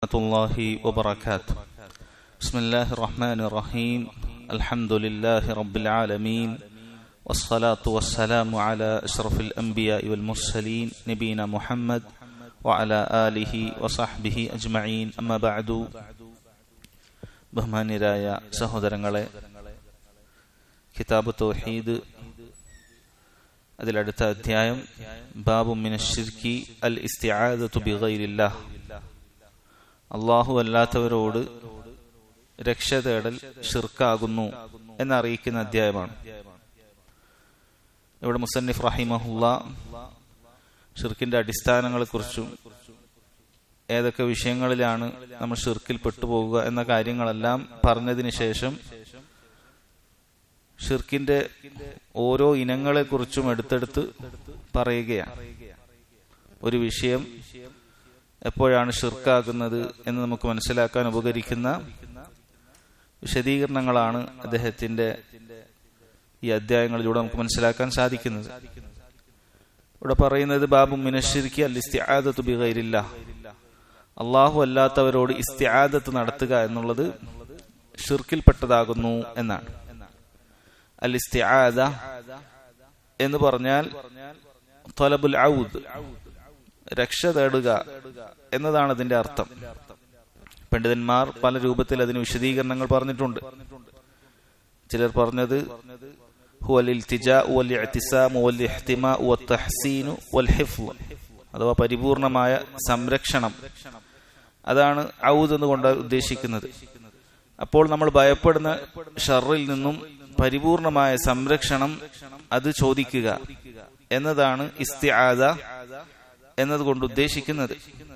ورحمة الله وبركاته بسم الله الرحمن الرحيم الحمد لله رب العالمين والصلاة والسلام على أشرف الأنبياء والمرسلين نبينا محمد وعلى آله وصحبه أجمعين أما بعد ബഹുമാന്യരായ സഹോദരങ്ങളെ കിതാബ് തൗഹീദ് അതിലടുത്ത അധ്യായം ബാബു മിനഷിർക്കി അൽ ഇസ്തിആദത്തു ബിഗൈരില്ലാഹ് അള്ളാഹു അല്ലാത്തവരോട് രക്ഷ തേടൽ ഷിർക്കാകുന്നു എന്നറിയിക്കുന്ന അധ്യായമാണ് ഇവിടെ മുസന്നിഫ് റഹിമഹുല്ല ഷിർക്കിന്റെ അടിസ്ഥാനങ്ങളെക്കുറിച്ചും ഏതൊക്കെ വിഷയങ്ങളിലാണ് നമ്മൾ ഷിർക്കിൽ പെട്ടുപോകുക എന്ന കാര്യങ്ങളെല്ലാം പറഞ്ഞതിന് ശേഷം ഷിർക്കിന്റെ ഓരോ ഇനങ്ങളെക്കുറിച്ചും എടുത്തെടുത്ത് പറയുകയാണ് ഒരു വിഷയം എപ്പോഴാണ് ഷിർക്കാകുന്നത് എന്ന് നമുക്ക് മനസ്സിലാക്കാൻ ഉപകരിക്കുന്ന വിശദീകരണങ്ങളാണ് അദ്ദേഹത്തിന്റെ ഈ അധ്യായങ്ങളിലൂടെ നമുക്ക് മനസ്സിലാക്കാൻ സാധിക്കുന്നത് ഇവിടെ പറയുന്നത് ബാബു മിനഷിരിക്ക് അൽ ഇസ്തിആദത്തു ബിഗൈരില്ല അള്ളാഹു അല്ലാത്തവരോട് ഇസ്തിആദത്ത് നടത്തുക എന്നുള്ളത് ഷിർക്കിൽപ്പെട്ടതാകുന്നു എന്നാണ് അൽ ഇസ്തിആദ എന്ന് പറഞ്ഞാൽ തൊലബുൽ ഔദ് രക്ഷ തേടുക എന്നതാണ് അതിന്റെ അർത്ഥം പണ്ഡിതന്മാർ പല രൂപത്തിൽ അതിന് വിശദീകരണങ്ങൾ പറഞ്ഞിട്ടുണ്ട് ചിലർ പറഞ്ഞത് അഥവാ പരിപൂർണമായ സംരക്ഷണം അതാണ് ഔദ് എന്നുകൊണ്ട് ഉദ്ദേശിക്കുന്നത് അപ്പോൾ നമ്മൾ ഭയപ്പെടുന്ന ഷറിൽ നിന്നും പരിപൂർണമായ സംരക്ഷണം അത് ചോദിക്കുക എന്നതാണ് ഇസ്തിആദ എന്നതുകൊണ്ട് ഉദ്ദേശിക്കുന്നത്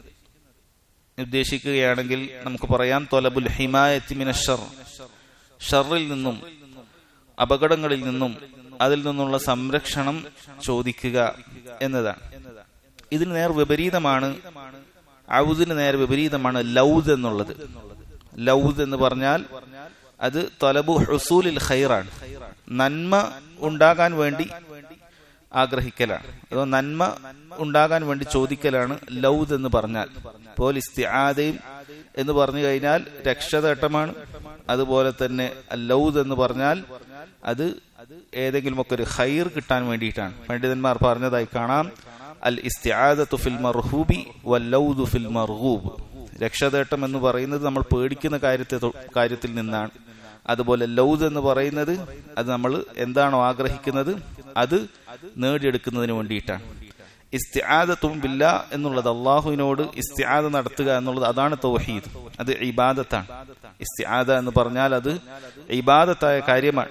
ഉദ്ദേശിക്കുകയാണെങ്കിൽ നമുക്ക് പറയാം തൊലബുൽ ഹിമായത്തിമിന ഷർ ഷറിൽ നിന്നും അപകടങ്ങളിൽ നിന്നും അതിൽ നിന്നുള്ള സംരക്ഷണം ചോദിക്കുക എന്നതാണ് ഇതിന് നേർ വിപരീതമാണ് ഔദിന് നേർ വിപരീതമാണ് ലൗദ് എന്നുള്ളത് ലൗദ് എന്ന് പറഞ്ഞാൽ അത് തൊലബു ഹുസൂലിൽ ഖൈറാണ് നന്മ ഉണ്ടാകാൻ വേണ്ടി ആഗ്രഹിക്കലാണ് അതോ നന്മ ഉണ്ടാകാൻ വേണ്ടി ചോദിക്കലാണ് ലൗദ് എന്ന് പറഞ്ഞാൽ ഇപ്പോൾ ഇസ്തിആദയും എന്ന് പറഞ്ഞു കഴിഞ്ഞാൽ രക്ഷതേട്ടമാണ് അതുപോലെ തന്നെ ലൗദ് എന്ന് പറഞ്ഞാൽ അത് ഏതെങ്കിലുമൊക്കെ ഒരു ഹൈർ കിട്ടാൻ വേണ്ടിയിട്ടാണ് പണ്ഡിതന്മാർ പറഞ്ഞതായി കാണാം അൽ ഇസ്തിആദത്തു ഫിൽ മർഹൂബി വല്ലൗദു ഫിൽ മർഹൂബ് രക്ഷതേട്ടം എന്ന് പറയുന്നത് നമ്മൾ പേടിക്കുന്ന കാര്യത്തെ കാര്യത്തിൽ നിന്നാണ് അതുപോലെ ലൗദ് എന്ന് പറയുന്നത് അത് നമ്മൾ എന്താണോ ആഗ്രഹിക്കുന്നത് അത് നേടിയെടുക്കുന്നതിന് വേണ്ടിയിട്ടാണ് ഇസ്തിആദത്തും ബില്ല എന്നുള്ളത് അള്ളാഹുവിനോട് ഇസ്തിആദ നടത്തുക എന്നുള്ളത് അതാണ് തൗഹീദ് അത് ഇബാദത്താണ് ഇസ്തിആദ എന്ന് പറഞ്ഞാൽ അത് ഇബാദത്തായ കാര്യമാണ്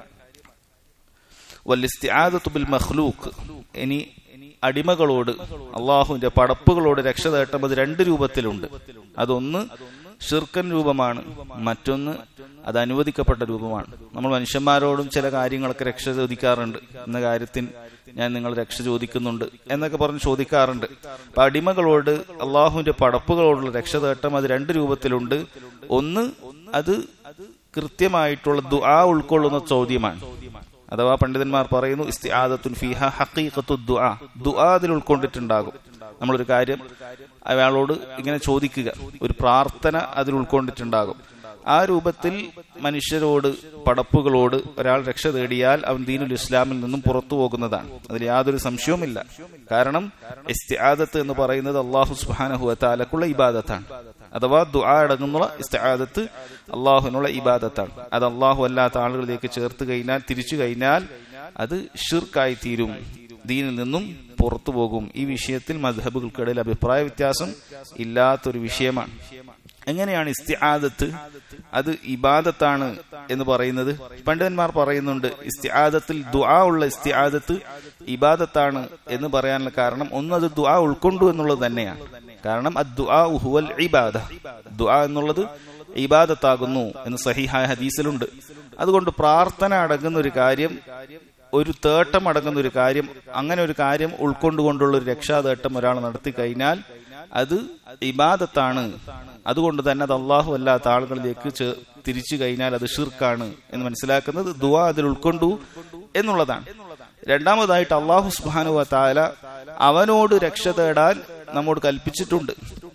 വല്ലിസ്തിആദത്തു ബിൽ മഖ്ലൂഖ് ഇനി അടിമകളോട് അള്ളാഹുവിന്റെ പടപ്പുകളോട് രക്ഷ തേട്ടം അത് രണ്ട് രൂപത്തിലുണ്ട് അതൊന്ന് ഷിർക്കൻ രൂപമാണ് മറ്റൊന്ന് അത് അനുവദിക്കപ്പെട്ട രൂപമാണ് നമ്മൾ മനുഷ്യന്മാരോടും ചില കാര്യങ്ങളൊക്കെ രക്ഷ ചോദിക്കാറുണ്ട് എന്ന കാര്യത്തിൽ ഞാൻ നിങ്ങൾ രക്ഷ ചോദിക്കുന്നുണ്ട് എന്നൊക്കെ പറഞ്ഞ് ചോദിക്കാറുണ്ട് അപ്പൊ അടിമകളോട് അള്ളാഹുവിന്റെ പടപ്പുകളോടുള്ള രക്ഷ തേട്ടം അത് രണ്ട് രൂപത്തിലുണ്ട് ഒന്ന് അത് കൃത്യമായിട്ടുള്ള ദുആ ഉൾക്കൊള്ളുന്ന ചോദ്യമാണ് അഥവാ പണ്ഡിതന്മാർ പറയുന്നു ഇസ്തിആദത്തുൻ ഫീഹ ഹഖീഖത്തു ദുആ ദുആ അതിൽ ഉൾക്കൊണ്ടിട്ടുണ്ടാകും നമ്മളൊരു കാര്യം അയാളോട് ഇങ്ങനെ ചോദിക്കുക ഒരു പ്രാർത്ഥന അതിൽ ഉൾക്കൊണ്ടിട്ടുണ്ടാകും ആ രൂപത്തിൽ മനുഷ്യരോട് പടപ്പുകളോട് ഒരാൾ രക്ഷ തേടിയാൽ അവൻ ദീനുൽ ഇസ്ലാമിൽ നിന്നും പുറത്തു പോകുന്നതാണ് അതിൽ യാതൊരു സംശയവുമില്ല കാരണം ഇസ്തിആദത്ത് എന്ന് പറയുന്നത് അള്ളാഹു സുബാനഹു താലക്കുള്ള ഇബാദത്താണ് അഥവാ ദുആ അടങ്ങുന്നുള്ള ഇസ്തിആദത്ത് അള്ളാഹുവിനുള്ള ഇബാദത്താണ് അത് അള്ളാഹു അല്ലാത്ത ആളുകളിലേക്ക് ചേർത്ത് കഴിഞ്ഞാൽ തിരിച്ചു കഴിഞ്ഞാൽ അത് ഷിർക്കായി തീരും ദീനിൽ നിന്നും പുറത്തു പോകും ഈ വിഷയത്തിൽ മധബുകൾക്കിടയിൽ അഭിപ്രായ വ്യത്യാസം ഇല്ലാത്തൊരു വിഷയമാണ് എങ്ങനെയാണ് ഇസ്തിആദത്ത് അത് ഇബാദത്താണ് എന്ന് പറയുന്നത് പണ്ഡിതന്മാർ പറയുന്നുണ്ട് ഇസ്തിആദത്തിൽ ദുആ ഉള്ള ഇസ്തിആദത്ത് ഇബാദത്താണ് എന്ന് പറയാനുള്ള കാരണം ഒന്ന് അത് ദുആ ഉൾക്കൊണ്ടു എന്നുള്ളത് തന്നെയാണ് കാരണം അദ്ദുആ ഹുവൽ ഇബാദ ദുആ എന്നുള്ളത് ഇബാദത്താകുന്നു എന്ന് സഹിഹായ ഹദീസിലുണ്ട് അതുകൊണ്ട് പ്രാർത്ഥന അടങ്ങുന്ന ഒരു കാര്യം ഒരു തേട്ടം അടങ്ങുന്ന ഒരു കാര്യം അങ്ങനെ ഒരു കാര്യം ഉൾക്കൊണ്ടുകൊണ്ടുള്ള ഒരു രക്ഷാതേട്ടം ഒരാൾ നടത്തി കഴിഞ്ഞാൽ അത് ഇബാദത്താണ് അതുകൊണ്ട് തന്നെ അത് അള്ളാഹു അല്ലാത്ത ആളുകളിലേക്ക് തിരിച്ചു കഴിഞ്ഞാൽ അത് ഷിർക്കാണ് എന്ന് മനസ്സിലാക്കുന്നത് ദുവാ അതിൽ ഉൾക്കൊണ്ടു എന്നുള്ളതാണ് രണ്ടാമതായിട്ട് അള്ളാഹു സുബാനു താല അവനോട് രക്ഷ തേടാൻ നമ്മോട് കൽപ്പിച്ചിട്ടുണ്ട്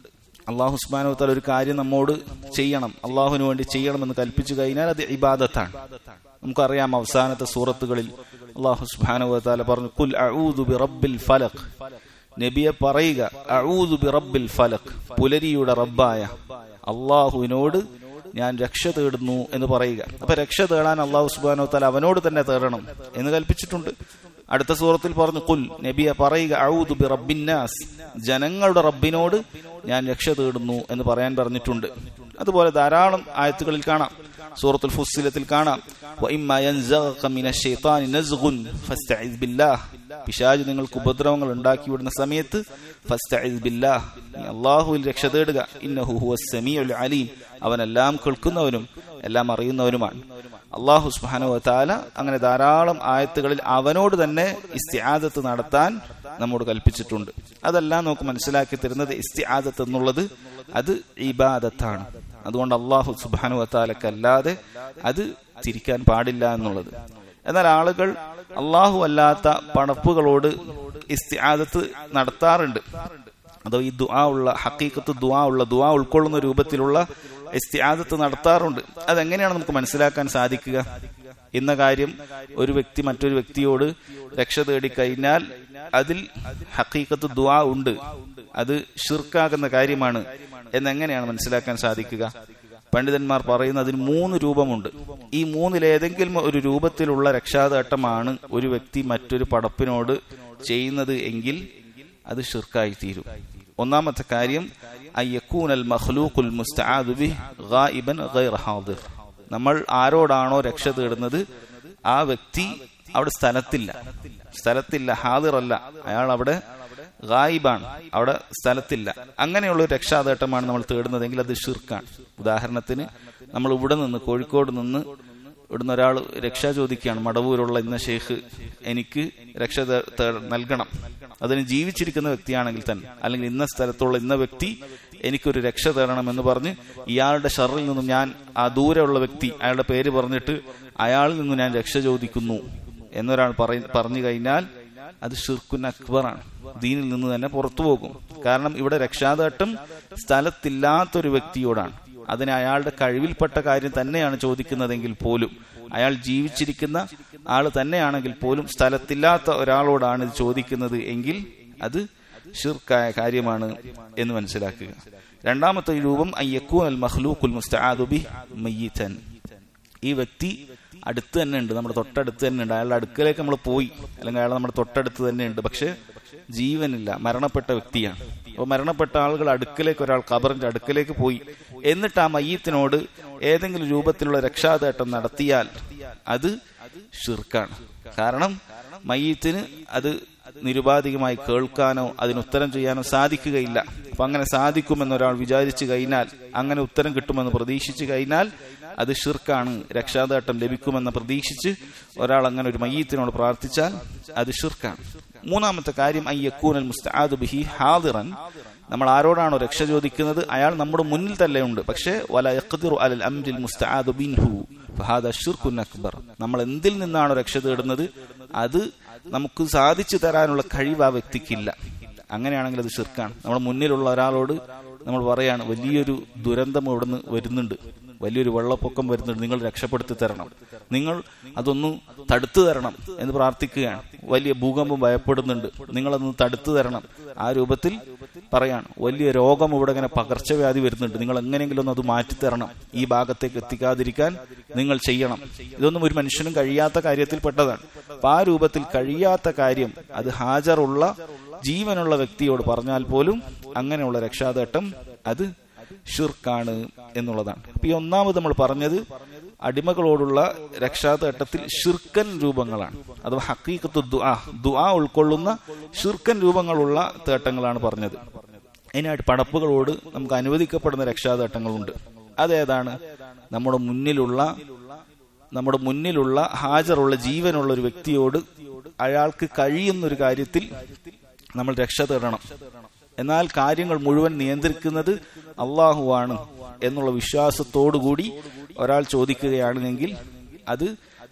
അള്ളാഹു സുബാനു താല ഒരു കാര്യം നമ്മോട് ചെയ്യണം അള്ളാഹുവിന് വേണ്ടി ചെയ്യണമെന്ന് കൽപ്പിച്ചു കഴിഞ്ഞാൽ അത് ഇബാദത്താണ് നമുക്കറിയാം അവസാനത്തെ സൂറത്തുകളിൽ അള്ളാഹു സുബാനു താല പറഞ്ഞു കുൽ അഊദു ബി റബ്ബിൽ ഫലഖ് നബിയെ പറയുക അഊദു ബി റബ്ബിൽ ഫലഖ് പുലരിയുടെ റബ്ബായ അള്ളാഹുവിനോട് ഞാൻ രക്ഷ തേടുന്നു എന്ന് പറയുക അപ്പൊ രക്ഷ തേടാൻ അള്ളാഹു സുബാനോ താല അവനോട് തന്നെ തേടണം എന്ന് കൽപ്പിച്ചിട്ടുണ്ട് അടുത്ത സൂറത്തിൽ പറഞ്ഞു കുൽ നബിയെ പറയുക ഔദു ബി റബ്ബിന്നാസ് ജനങ്ങളുടെ റബ്ബിനോട് ഞാൻ രക്ഷ തേടുന്നു എന്ന് പറയാൻ പറഞ്ഞിട്ടുണ്ട് അതുപോലെ ധാരാളം ആയത്തുകളിൽ കാണാം സൂറത്തുൽ ഫുസ്സിലത്തിൽ കാണാം വഇമ്മ യൻസഗക മിനശ് ശൈത്താനി നസ്ഗുൻ ഫസ്തഇദ് ബില്ലാഹ് പിശാജ് നിങ്ങൾക്ക് ഉപദ്രവങ്ങൾ ഉണ്ടാക്കി വിടുന്ന സമയത്ത് ഫസ്തഇദ് ബില്ലാഹ് നീ അല്ലാഹുവിൽ രക്ഷ തേടുക ഇന്നഹു ഹുവസ് സമീഉൽ അലീം അവനെല്ലാം കേൾക്കുന്നവനും എല്ലാം അറിയുന്നവനുമാണ് അള്ളാഹു സുബ്ഹാനഹു വതആല അങ്ങനെ ധാരാളം ആയത്തുകളിൽ അവനോട് തന്നെ ഇസ്തിആദത്ത് നടത്താൻ നമ്മോട് കൽപ്പിച്ചിട്ടുണ്ട് അതെല്ലാം നമുക്ക് മനസ്സിലാക്കി തരുന്നത് ഇസ്തിആദത്ത് എന്നുള്ളത് അത് ഇബാദത്താണ് അതുകൊണ്ട് അള്ളാഹു സുബാനു വത്താലക്കല്ലാതെ അത് തിരിക്കാൻ പാടില്ല എന്നുള്ളത് എന്നാൽ ആളുകൾ അള്ളാഹു അല്ലാത്ത പണപ്പുകളോട് ഇസ്തിആദത്ത് നടത്താറുണ്ട് അതോ ഈ ദുആ ഉള്ള ഹക്കീക്കത്ത് ദുആ ഉള്ള ദുആ ഉൾക്കൊള്ളുന്ന രൂപത്തിലുള്ള ഇസ്തിആദത്ത് നടത്താറുണ്ട് അതെങ്ങനെയാണ് നമുക്ക് മനസ്സിലാക്കാൻ സാധിക്കുക എന്ന കാര്യം ഒരു വ്യക്തി മറ്റൊരു വ്യക്തിയോട് രക്ഷ തേടി കഴിഞ്ഞാൽ അതിൽ ഹക്കീക്കത്ത് ദുആ ഉണ്ട് അത് ഷിർക്കാകുന്ന കാര്യമാണ് എന്നെങ്ങനെയാണ് മനസ്സിലാക്കാൻ സാധിക്കുക പണ്ഡിതന്മാർ പറയുന്ന അതിന് മൂന്ന് രൂപമുണ്ട് ഈ മൂന്നിലേതെങ്കിലും ഒരു രൂപത്തിലുള്ള രക്ഷാതേട്ടമാണ് ഒരു വ്യക്തി മറ്റൊരു പടപ്പിനോട് ചെയ്യുന്നത് എങ്കിൽ അത് ഷിർക്കായി തീരും ഒന്നാമത്തെ കാര്യം അയ്യക്കൂനൽ മഖ്ലൂഖുൽ മുസ്തആദു ബിഹ് ഗായിബൻ ഗൈർ ഹാദിർ നമ്മൾ ആരോടാണോ രക്ഷ തേടുന്നത് ആ വ്യക്തി അവിടെ സ്ഥലത്തില്ല സ്ഥലത്തില്ല ഹാദിറല്ല അയാൾ അവിടെ ഗായിബാണ് അവിടെ സ്ഥലത്തില്ല അങ്ങനെയുള്ള ഒരു രക്ഷാതേട്ടമാണ് നമ്മൾ തേടുന്നതെങ്കിൽ അത് ഷിർക്കാണ് ഉദാഹരണത്തിന് നമ്മൾ ഇവിടെ നിന്ന് കോഴിക്കോട് നിന്ന് ഇവിടുന്ന് ഒരാൾ രക്ഷ ചോദിക്കുകയാണ് മടവൂരുള്ള ഇന്ന ഷെയ്ഖ് എനിക്ക് രക്ഷ നൽകണം അതിന് ജീവിച്ചിരിക്കുന്ന വ്യക്തിയാണെങ്കിൽ തന്നെ അല്ലെങ്കിൽ ഇന്ന സ്ഥലത്തുള്ള ഇന്ന വ്യക്തി എനിക്കൊരു രക്ഷ തരണമെന്ന് പറഞ്ഞ് ഇയാളുടെ ഷറിൽ നിന്നും ഞാൻ ആ ദൂരെയുള്ള വ്യക്തി അയാളുടെ പേര് പറഞ്ഞിട്ട് അയാളിൽ നിന്നും ഞാൻ രക്ഷ ചോദിക്കുന്നു എന്നൊരാൾ പറഞ്ഞു കഴിഞ്ഞാൽ അത് ഷിർക്കുൻ അക്ബറാണ് ദീനിൽ നിന്ന് തന്നെ പുറത്തു പോകും കാരണം ഇവിടെ രക്ഷാതേട്ടം സ്ഥലത്തില്ലാത്തൊരു വ്യക്തിയോടാണ് അതിന് അയാളുടെ കഴിവിൽപ്പെട്ട കാര്യം തന്നെയാണ് ചോദിക്കുന്നതെങ്കിൽ പോലും അയാൾ ജീവിച്ചിരിക്കുന്ന ആള് തന്നെയാണെങ്കിൽ പോലും സ്ഥലത്തില്ലാത്ത ഒരാളോടാണ് ഇത് ചോദിക്കുന്നത് എങ്കിൽ അത് ഷിർക്കായ കാര്യമാണ് എന്ന് മനസ്സിലാക്കുക രണ്ടാമത്തെ രൂപം അയ്യക്കൂൻ അൽ മഹ്ലൂഖുൽ മുസ്തആദുബി മയ്യിത്തൻ ഈ വ്യക്തി അടുത്ത് തന്നെ ഉണ്ട് നമ്മുടെ തൊട്ടടുത്ത് തന്നെ ഉണ്ട് അയാളുടെ അടുക്കലേക്ക് നമ്മൾ പോയി അല്ലെങ്കിൽ അയാൾ നമ്മുടെ തൊട്ടടുത്ത് തന്നെ ഉണ്ട് പക്ഷെ ജീവനില്ല മരണപ്പെട്ട വ്യക്തിയാണ് അപ്പോൾ മരണപ്പെട്ട ആളുകൾ അടുക്കലേക്ക് ഒരാൾ ഖബറിന്റെ അടുക്കലേക്ക് പോയി എന്നിട്ട് ആ മയ്യത്തിനോട് ഏതെങ്കിലും രൂപത്തിലുള്ള രക്ഷാതേട്ടം നടത്തിയാൽ അത് ഷിർക്കാണ് കാരണം മയ്യത്തിന് അത് നിരുപാധികമായി കേൾക്കാനോ അതിന് ഉത്തരം ചെയ്യാനോ സാധിക്കുകയില്ല അപ്പൊ അങ്ങനെ സാധിക്കുമെന്ന് ഒരാൾ വിചാരിച്ചു കഴിഞ്ഞാൽ അങ്ങനെ ഉത്തരം കിട്ടുമെന്ന് പ്രതീക്ഷിച്ചു കഴിഞ്ഞാൽ അത് ഷിർക്കാണ് രക്ഷാതേട്ടം ലഭിക്കുമെന്ന് പ്രതീക്ഷിച്ച് ഒരാൾ അങ്ങനെ ഒരു മയ്യത്തിനോട് പ്രാർത്ഥിച്ചാൽ അത് ഷിർക്കാണ് മൂന്നാമത്തെ കാര്യം അയ്യക്കൂനൽ മുസ്താദ് ബിഹി ഹാദിറൻ നമ്മൾ ആരോടാണോ രക്ഷ ചോദിക്കുന്നത് അയാൾ നമ്മുടെ മുന്നിൽ തന്നെ ഉണ്ട് പക്ഷേ വല യഖ്ദിറു അലൽ അംരിൽ മുസ്തആദു ബിൻഹു ഫഹാദ ഷിർക്കുൻ അക്ബർ നമ്മൾ എന്തിൽ നിന്നാണോ രക്ഷ തേടുന്നത് അത് നമുക്ക് സാധിച്ചു തരാനുള്ള കഴിവ് ആ വ്യക്തിക്കില്ല അങ്ങനെയാണെങ്കിൽ അത് ഷിർക്കാണ് നമ്മുടെ മുന്നിലുള്ള ഒരാളോട് നമ്മൾ പറയാണ് വലിയൊരു ദുരന്തം ഇവിടുന്ന് വരുന്നുണ്ട് വലിയൊരു വെള്ളപ്പൊക്കം വരുന്നുണ്ട് നിങ്ങൾ രക്ഷപ്പെടുത്തി തരണം നിങ്ങൾ അതൊന്ന് തടുത്തു തരണം എന്ന് പ്രാർത്ഥിക്കുകയാണ് വലിയ ഭൂകമ്പം ഭയപ്പെടുന്നുണ്ട് നിങ്ങളതൊന്ന് തടുത്തു തരണം ആ രൂപത്തിൽ പറയാണ് വലിയ രോഗം ഇവിടെ ഇങ്ങനെ പകർച്ചവ്യാധി വരുന്നുണ്ട് നിങ്ങൾ എങ്ങനെയെങ്കിലും ഒന്ന് അത് മാറ്റിത്തരണം ഈ ഭാഗത്തേക്ക് എത്തിക്കാതിരിക്കാൻ നിങ്ങൾ ചെയ്യണം ഇതൊന്നും ഒരു മനുഷ്യനും കഴിയാത്ത കാര്യത്തിൽപ്പെട്ടതാണ് അപ്പൊ ആ രൂപത്തിൽ കഴിയാത്ത കാര്യം അത് ഹാജറുള്ള ജീവനുള്ള വ്യക്തിയോട് പറഞ്ഞാൽ പോലും അങ്ങനെയുള്ള രക്ഷാതേട്ടം അത് ഷിർക്കാണ് എന്നുള്ളതാണ് അപ്പൊ ഈ ഒന്നാമത് നമ്മൾ പറഞ്ഞത് അടിമകളോടുള്ള രക്ഷാതേട്ടത്തിൽ ഷിർക്കൻ രൂപങ്ങളാണ് അഥവാ ഹക്കീക്കത്ത് ദുആ ദുആ ഉൾക്കൊള്ളുന്ന ഷിർക്കൻ രൂപങ്ങളുള്ള തേട്ടങ്ങളാണ് പറഞ്ഞത് അതിനായിട്ട് പടപ്പുകളോട് നമുക്ക് അനുവദിക്കപ്പെടുന്ന രക്ഷാതേട്ടങ്ങളുണ്ട് അതേതാണ് നമ്മുടെ മുന്നിലുള്ള നമ്മുടെ മുന്നിലുള്ള ഹാജറുള്ള ജീവനുള്ള ഒരു വ്യക്തിയോട് അയാൾക്ക് കഴിയുന്ന ഒരു കാര്യത്തിൽ നമ്മൾ രക്ഷ തേടണം എന്നാൽ കാര്യങ്ങൾ മുഴുവൻ നിയന്ത്രിക്കുന്നത് അള്ളാഹുവാണ് എന്നുള്ള വിശ്വാസത്തോടുകൂടി ഒരാൾ ചോദിക്കുകയാണെങ്കിൽ അത്